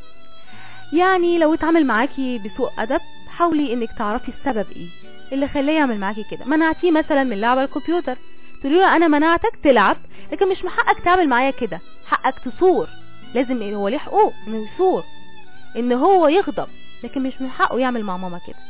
يعني لو اتعامل معاكي بسوء ادب حاولي انك تعرفي السبب ايه اللي خلاه يعمل معاكي كده منعتيه مثلا من لعب الكمبيوتر تقولي له انا منعتك تلعب لكن مش من حقك تعمل معايا كده حقك تصور لازم هو ليه حقوق انه يصور ان هو يغضب لكن مش من حقه يعمل مع ماما كده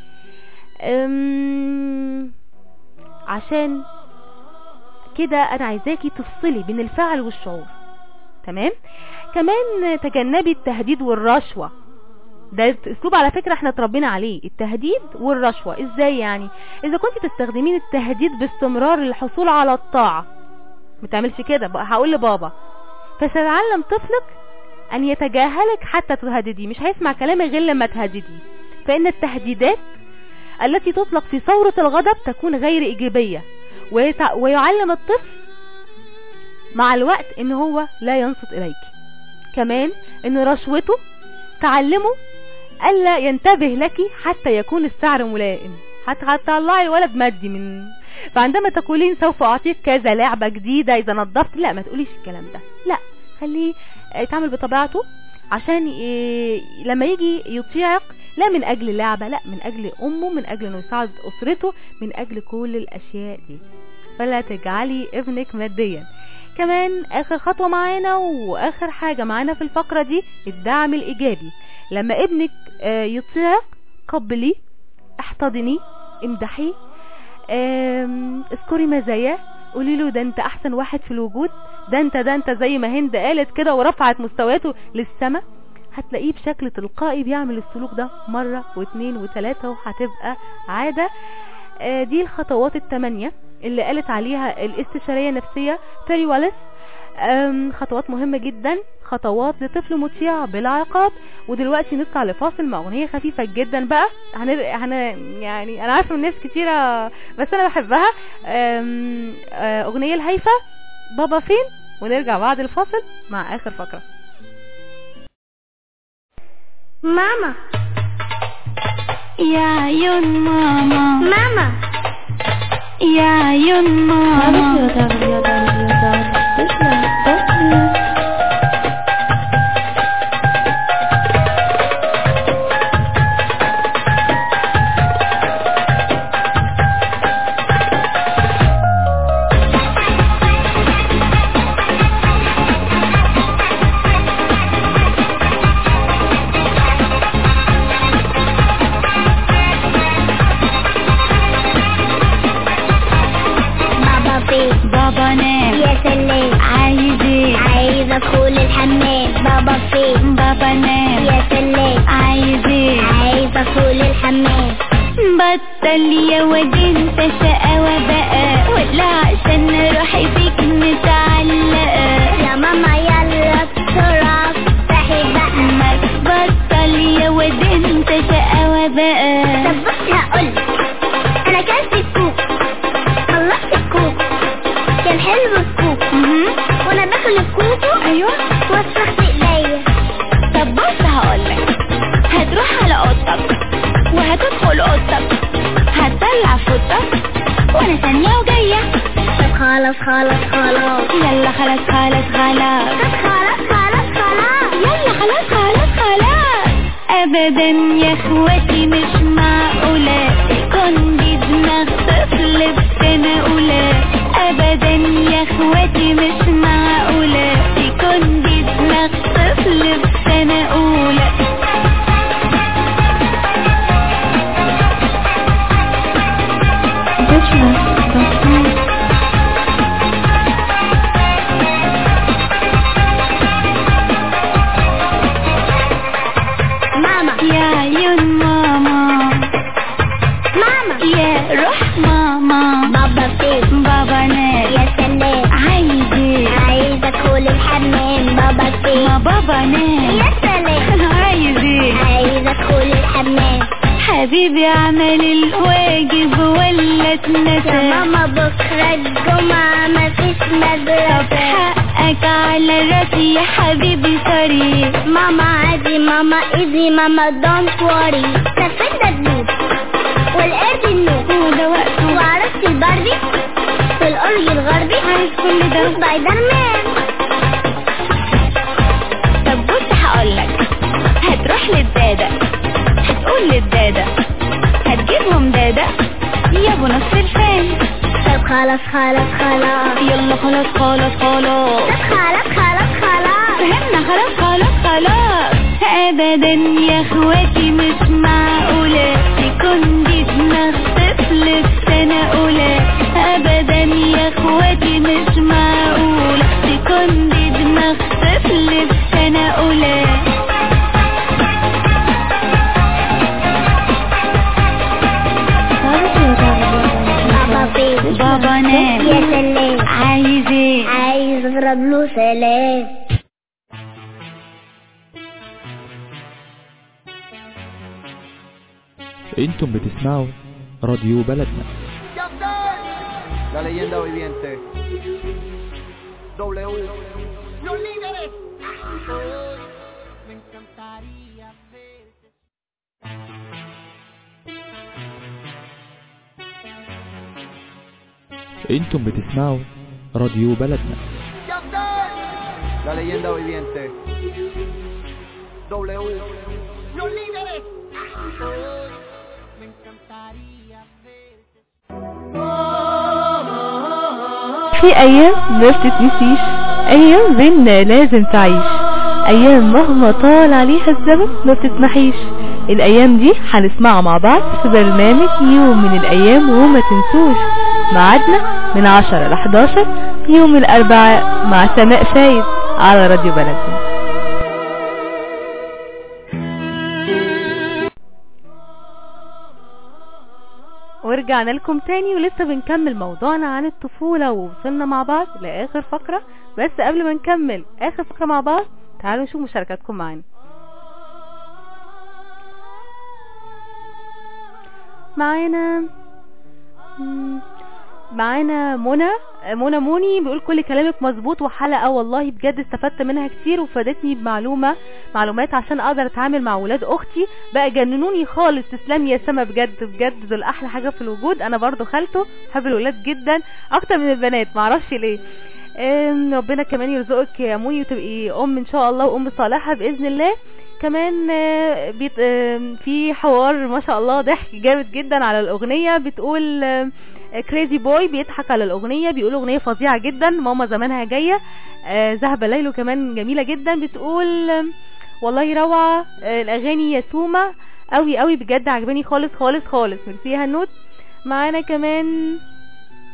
أم... عشان كده انا عايزاكي تفصلي بين الفعل والشعور تمام كمان تجنبي التهديد والرشوة ده اسلوب على فكرة احنا اتربينا عليه التهديد والرشوة ازاي يعني اذا كنت تستخدمين التهديد باستمرار للحصول على الطاعة ما تعملش كده بقى هقول لبابا فسيتعلم طفلك ان يتجاهلك حتى تهدديه مش هيسمع كلامك غير لما تهدديه فان التهديدات التي تطلق في ثورة الغضب تكون غير ايجابية ويتع... ويعلم الطفل مع الوقت ان هو لا ينصت اليك كمان ان رشوته تعلمه الا ينتبه لك حتى يكون السعر ملائم حتى هتطلعي الولد مادي من فعندما تقولين سوف اعطيك كذا لعبة جديدة اذا نظفت لا ما تقوليش الكلام ده لا خليه يتعامل بطبيعته عشان ي... لما يجي يطيعك لا من اجل لعبة لا من اجل امه من اجل انه يساعد اسرته من اجل كل الاشياء دي فلا تجعلي ابنك ماديا كمان اخر خطوة معانا واخر حاجة معانا في الفقرة دي الدعم الايجابي لما ابنك آه، يطيعك قبلي احتضني امدحيه آم، اذكري مزاياه قولي له ده انت احسن واحد في الوجود ده انت ده انت زي ما هند قالت كده ورفعت مستوياته للسماء هتلاقيه بشكل تلقائي بيعمل السلوك ده مرة واثنين وثلاثة وهتبقى عادة آه، دي الخطوات الثمانية اللي قالت عليها الاستشارية النفسية فيري واليس أم، خطوات مهمة جدا خطوات لطفل مطيع بلا عقاب ودلوقتي نطلع لفاصل مع اغنية خفيفة جدا بقى هن... هن... يعني انا عارفة ان ناس كتيرة بس انا بحبها أم، آه، اغنية الهيفا بابا فين ونرجع بعد الفاصل مع اخر فقرة ماما يا عيون ماما ماما يا عيون ماما بابا نام يا سلام عايز ايه عايز ادخل الحمام بابا فين بابا نام يا سلام عايز ايه عايز ادخل الحمام بطل يا واد انت شقاوة بقى ولا عشان روحي فيك متعلقة يا ماما يلا بسرعة افتحي بقى ما تبطل يا واد انت شقاوة بقى طب بصي هقولك انا كلت الكوك خلصت الكوك كان حلو الكوك مهم. وانا باكل الكوكو ايوه وسخت ايديا طب بص هقولك هتروح على اوضتك وهتدخل اوضتك هتطلع فوطك وانا ثانية وجاية طب خلاص خلاص خلاص يلا خلاص خلاص خلاص طب خلاص خلاص خلاص يلا خلاص خلاص خلاص ابدا يا اخواتي مش معقولة تكون دي دماغ طفل بسنة اولى ابدا يا اخواتي مش معقولة تكون دي دماغ طفل بسنة اولى ماما يا عيون ماما ماما يا روح ماما بابا فين بابا نام يا سلام عايز ايه عايز ادخل الحمام بابا ما فين بابا نام يا سلام عايز ايه عايز ادخل الحمام حبيبي اعمل الواجب ولا يا اتنسى ماما بكرة الجمعة مفيش طب مدرسة حقك على راسي يا حبيبي سوري ماما عادي ماما ايزي ماما دونت وري سفينة الدود والقرد النوم وده وقته وعرفت الباربي والأورج الغربي عايز كل ده وسبايدر مان طب بص هقولك هتروح للدادة هتقول للدادة هتجيبهم دادة يا ابو نص الفان طب خلاص خلاص خلاص يلا خلاص خلاص خلاص طب خلاص خلاص خلاص فهمنا خلاص خلاص خلاص ابدا يا اخواتي مش معقولة تكون دي دماغ طفل في سنة اولى ابدا يا اخواتي مش معقولة تكون دي دماغ طفل في سنة اولى بابا فين بابا نام يا سلام عايز ايه عايز اضرب له سلام انتم بتسمعوا راديو بلدنا La leyenda viviente. W. انتم بتسمعوا راديو بلدنا La leyenda viviente. W. في ايام ما بتتنسيش ايام بينا لازم تعيش ايام مهما طال عليها الزمن ما بتتمحيش الايام دي هنسمعها مع بعض في برنامج يوم من الايام وما تنسوش ميعادنا من 10 ل 11 يوم الاربعاء مع سماء فايد على راديو بلدنا ورجعنا لكم تاني ولسه بنكمل موضوعنا عن الطفولة ووصلنا مع بعض لآخر فقرة بس قبل ما نكمل آخر فقرة مع بعض تعالوا نشوف مشاركاتكم معانا معانا مم، معانا منى منى موني بيقول كل كلامك مظبوط وحلقة والله بجد استفدت منها كتير وفادتني بمعلومة معلومات عشان اقدر اتعامل مع ولاد اختي بقى جننوني خالص تسلمي يا سما بجد بجد دول احلى حاجة في الوجود انا برضو خالته بحب الولاد جدا اكتر من البنات معرفش ليه آم، ربنا كمان يرزقك يا موني وتبقي ام ان شاء الله وام صالحة باذن الله كمان آه، بيت آم، في حوار ما شاء الله ضحك جامد جدا على الاغنية بتقول كريزي بوي بيضحك على الاغنية بيقول اغنية فظيعة جدا ماما زمانها جاية آه، ذهب ليله كمان جميلة جدا بتقول آم، والله روعة آه، الاغاني يا سومة قوي قوي بجد عجباني خالص خالص خالص ميرسي يا هنوت معانا كمان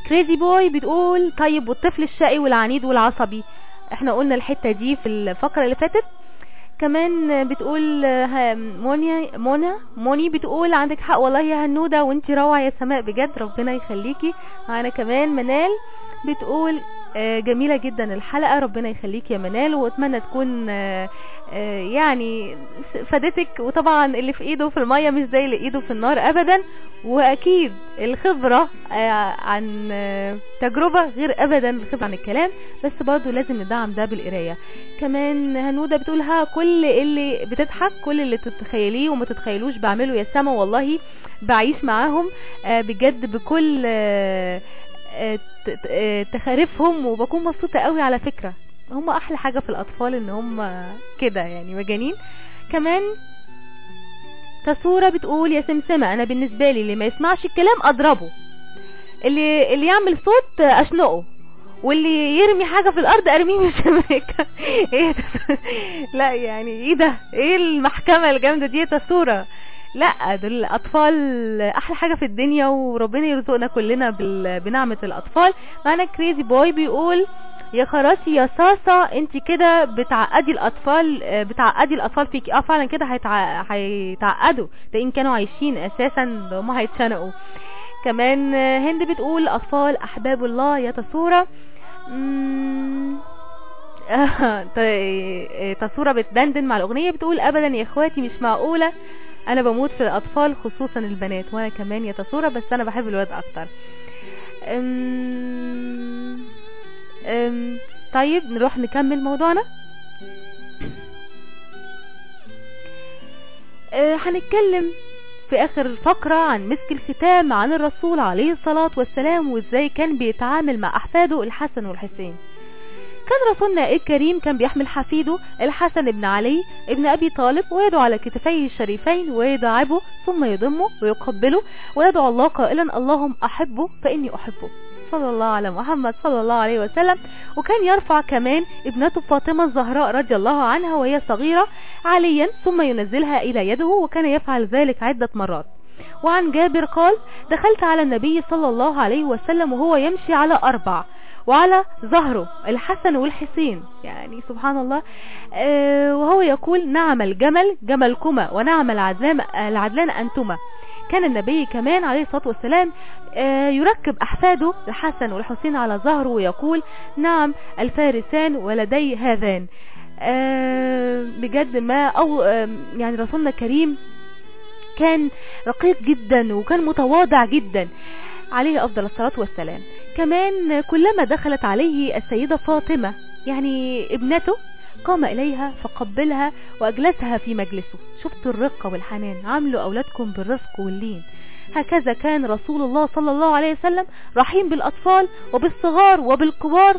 كريزي بوي بتقول طيب والطفل الشقي والعنيد والعصبي احنا قلنا الحتة دي في الفقرة اللي فاتت كمان بتقول ها- مونيا مونا موني بتقول عندك حق والله يا هنودة وانتي روعة يا سماء بجد ربنا يخليكي معانا كمان منال بتقول آه، جميلة جدا الحلقة ربنا يخليك يا منال واتمنى تكون آه، آه، يعني فادتك وطبعا اللي في ايده في المية مش زي اللي ايده في النار ابدا واكيد الخبرة آه، عن آه، تجربة غير ابدا الخبرة عن الكلام بس برضو لازم ندعم ده بالقراية كمان هنودة بتقول ها كل اللي بتضحك كل اللي تتخيليه وما تتخيلوش بعمله يا سما والله بعيش معاهم آه، بجد بكل آه، آه، ت- ت- آه، تخارفهم وبكون مبسوطة قوي على فكرة هم احلى حاجة في الاطفال ان هم كده يعني مجانين كمان تصورة بتقول يا سمسمة انا بالنسبة لي اللي ما يسمعش الكلام اضربه اللي اللي يعمل صوت اشنقه واللي يرمي حاجة في الارض ارميه من الشباك ايه ده؟ لا يعني ايه ده ايه المحكمة الجامدة دي يا تصورة لا دول الاطفال احلى حاجة في الدنيا وربنا يرزقنا كلنا بال- بنعمة الاطفال معنا كريزي بوي بيقول يا خراسي يا صاصة انت كده بتعقدي الاطفال آه، بتعقدي الاطفال فيكي اه فعلا كده هيتع... هيتعقدوا ده ان كانوا عايشين اساسا ده هما هيتشنقوا كمان آه، هند بتقول اطفال احباب الله يا تصورة مم، ت- آه، تصورة بتدندن مع الاغنية بتقول ابدا يا اخواتي مش معقولة انا بموت في الاطفال خصوصا البنات وانا كمان يا تصورة بس انا بحب الولاد اكتر أم... أم... طيب نروح نكمل موضوعنا أه هنتكلم في اخر فقرة عن مسك الختام عن الرسول عليه الصلاة والسلام وازاي كان بيتعامل مع احفاده الحسن والحسين كان رسولنا الكريم كان بيحمل حفيده الحسن بن علي ابن ابي طالب ويدعو على كتفيه الشريفين ويدعبه ثم يضمه ويقبله ويدعو الله قائلا اللهم احبه فاني احبه صلى الله على محمد صلى الله عليه وسلم وكان يرفع كمان ابنته فاطمة الزهراء رضي الله عنها وهي صغيرة عليا ثم ينزلها الى يده وكان يفعل ذلك عدة مرات وعن جابر قال دخلت على النبي صلى الله عليه وسلم وهو يمشي على أربع وعلى ظهره الحسن والحسين يعني سبحان الله آه وهو يقول نعم الجمل جملكما ونعم العدلان, العدلان أنتما كان النبي كمان عليه الصلاة والسلام آه يركب أحفاده الحسن والحسين على ظهره ويقول نعم الفارسان ولدي هذان آه بجد ما أو آه يعني رسولنا الكريم كان رقيق جدا وكان متواضع جدا عليه أفضل الصلاة والسلام كمان كلما دخلت عليه السيدة فاطمة يعني ابنته قام إليها فقبلها وأجلسها في مجلسه شفتوا الرقة والحنان عاملوا أولادكم بالرفق واللين هكذا كان رسول الله صلى الله عليه وسلم رحيم بالأطفال وبالصغار وبالكبار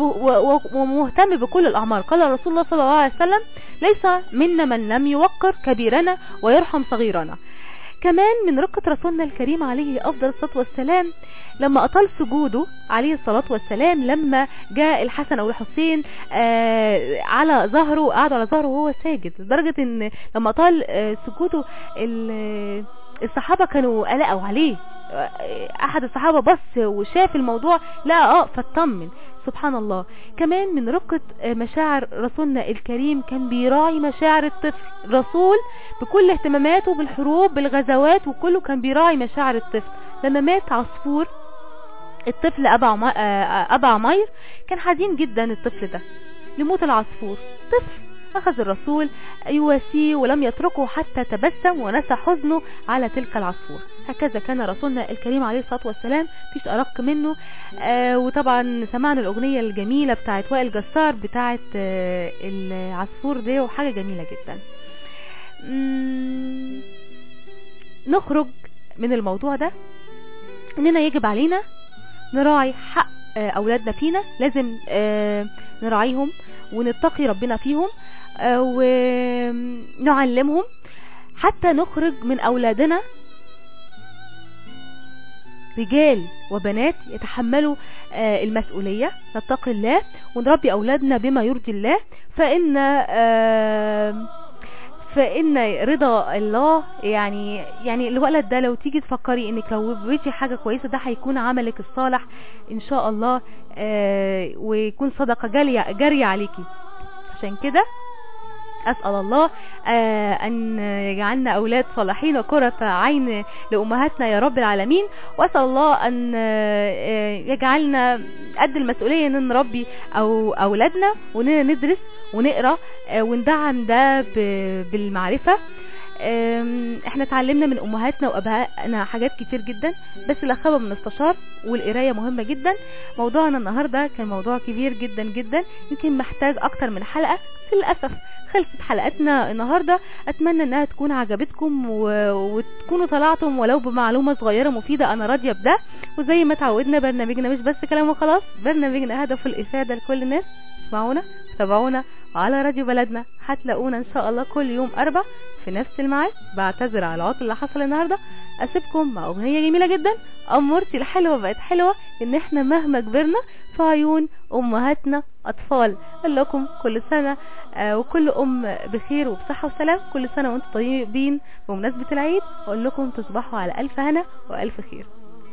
ومهتم بكل الأعمار قال رسول الله صلى الله عليه وسلم ليس منا من لم يوقر كبيرنا ويرحم صغيرنا كمان من رقة رسولنا الكريم عليه أفضل الصلاة والسلام لما أطال سجوده عليه الصلاة والسلام لما جاء الحسن أو الحسين آه على ظهره قعد على ظهره وهو ساجد لدرجة ان لما أطال آه سجوده الصحابة كانوا قلقوا عليه احد الصحابة بص وشاف الموضوع لا اه فاطمن سبحان الله كمان من رقة مشاعر رسولنا الكريم كان بيراعي مشاعر الطفل رسول بكل اهتماماته بالحروب بالغزوات وكله كان بيراعي مشاعر الطفل لما مات عصفور الطفل أبا, عم... أبا عمير كان حزين جدا الطفل ده لموت العصفور طفل أخذ الرسول يواسيه ولم يتركه حتى تبسم ونسى حزنه على تلك العصفور هكذا كان رسولنا الكريم عليه الصلاة والسلام فيش أرق منه آه وطبعا سمعنا الأغنية الجميلة بتاعت وائل جسار بتاعت آه العصفور دي وحاجة جميلة جدا نخرج من الموضوع ده اننا يجب علينا نراعي حق آه أولادنا فينا لازم نراعيهم ونتقي ربنا فيهم ونعلمهم حتى نخرج من أولادنا رجال وبنات يتحملوا المسؤولية نتقي الله ونربي أولادنا بما يرضي الله فإن فان رضا الله يعني يعني الولد ده لو تيجي تفكري انك لو بيتي حاجه كويسه ده هيكون عملك الصالح ان شاء الله آه ويكون صدقه جاريه جاريه عليكي عشان كده أسأل الله آه أن يجعلنا أولاد صالحين وقرة عين لأمهاتنا يا رب العالمين وأسأل الله أن آه يجعلنا قد المسؤولية أن نربي أو أولادنا وأننا ندرس ونقرأ آه وندعم ده ب- بالمعرفة آم، احنا اتعلمنا من امهاتنا وابائنا حاجات كتير جدا بس لا خاب من استشار والقرايه مهمه جدا موضوعنا النهارده كان موضوع كبير جدا جدا يمكن محتاج اكتر من حلقه بس للاسف خلصت حلقتنا النهارده اتمنى انها تكون عجبتكم و... وتكونوا طلعتم ولو بمعلومه صغيره مفيده انا راضيه بده وزي ما اتعودنا برنامجنا مش بس كلام وخلاص برنامجنا هدفه الافاده لكل الناس اسمعونا تابعونا على راديو بلدنا هتلاقونا ان شاء الله كل يوم اربع في نفس الميعاد بعتذر على العطل اللي حصل النهارده اسيبكم مع اغنيه جميله جدا امورتي الحلوه بقت حلوه ان احنا مهما كبرنا في عيون امهاتنا اطفال اقول لكم كل سنه آه وكل ام بخير وبصحه وسلام كل سنه وانتم طيبين بمناسبه العيد اقول لكم تصبحوا على الف هنا والف خير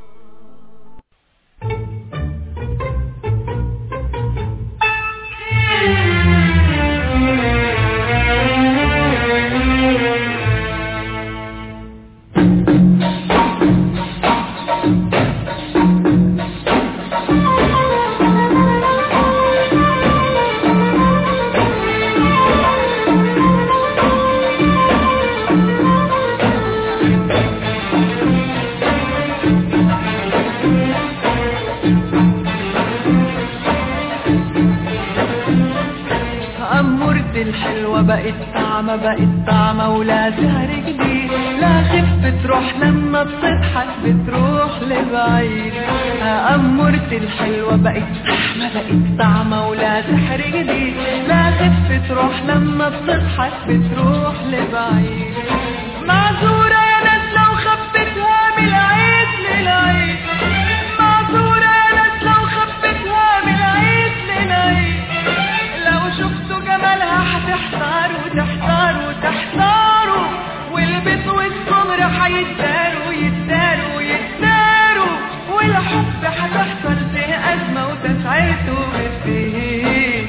أمورتي الحلوة بقت طعمة بقت طعمة ولا سهر جديد لا خف تروح لما بتضحك بتروح لبعيد أمورتي الحلوة بقت طعمة بقت طعمة ولا سحر جديد لا خف تروح لما بتضحك بتروح لبعيد معذورة يا ناس لو خفتها من العيد للعيد معذورة يا ناس لو خفتها من العيد للعيد لو شفتوا جمالها هتحتاروا تحتاروا تحتاروا والبيت والصبر هيتداروا يتداروا يتداروا والحب هتحصل فيه أزمة وتسعيرته بالفيه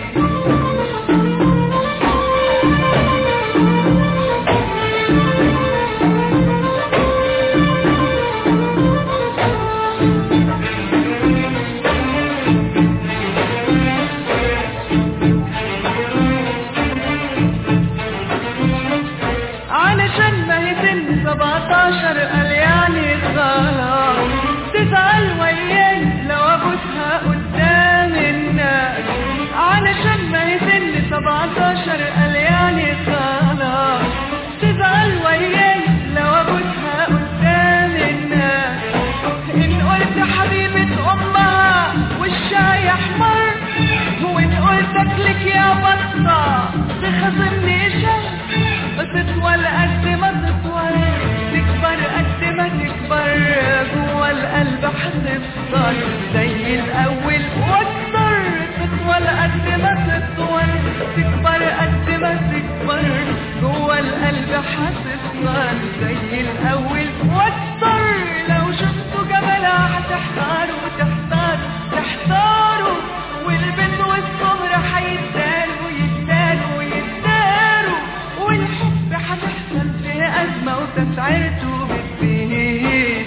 علشان ما هي سن 17 قال يعني خلاص تزعل وياي لو ابوسها قدام الناس علشان ما هي سن 17 قال يعني خلاص تزعل وياي لو ابوسها قدام الناس ان قلت حبيبة امها وشها يحمر وان قلت اكلك يا بطة تخاصمني شهر بتطول قد ما تطول تكبر قد ما تكبر جوا القلب هتفضل زي الاول واكتر تطول قد ما تطول تكبر قد ما تكبر جوا القلب هتفضل زي الاول واكتر لو شفتوا جمالها هتحتاروا تحتاروا تحتاروا والبنت والصبر هيتداروا يتداروا يتداروا والحب هتحصل فيه أزمة وتسعيرته بالفيه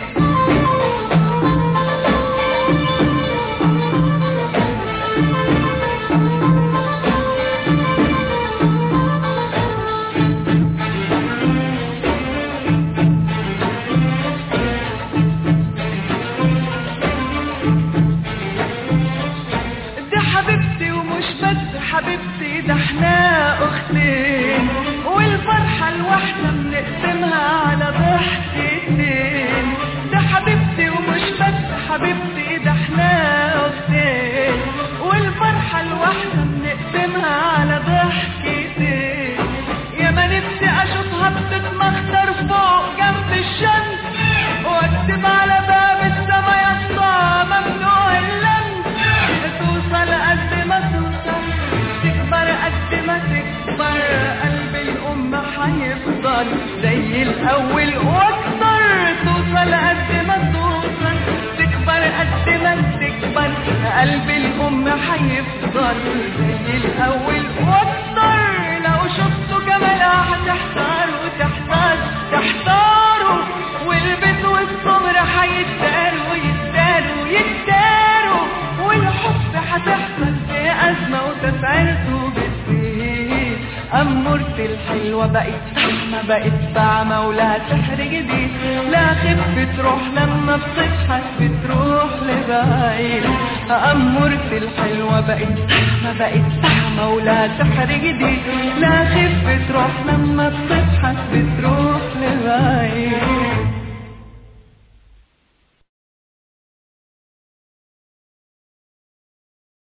دي حبيبتي ومش بس حبيبتي ده احنا اختين والفرحة الواحدة بنقسمها على ضحكتين ده حبيبتي ومش بس حبيبتي ده احنا اختين والفرحة الواحدة بنقسمها على ضحكتين يا ما نفسي اشوفها بتتمخطر فوق جنب الشمس واكتب على باب السما يا اسطى ممنوع اللمس توصل قد ما توصل تكبر قد ما تكبر هيفضل زي الاول واكتر توصل قد ما توصل تكبر قد ما تكبر قلب الام هيفضل زي الاول واكتر لو شفتوا جمالها هتحتاروا تحتار تحتاروا والبيت والصبر هيتداروا يتداروا يتداروا والحب هتحصل في أزمة وتتعرضوا بالسنين أمورتي الحلوة بقت فحمة بقت طعمة ولها سحر جديد لا خف تروح لما بتصحى بتروح لبعيد أمورتي الحلوة بقت فحمة بقت طعمة ولها سحر جديد لا خف تروح لما بتصحى بتروح لبعيد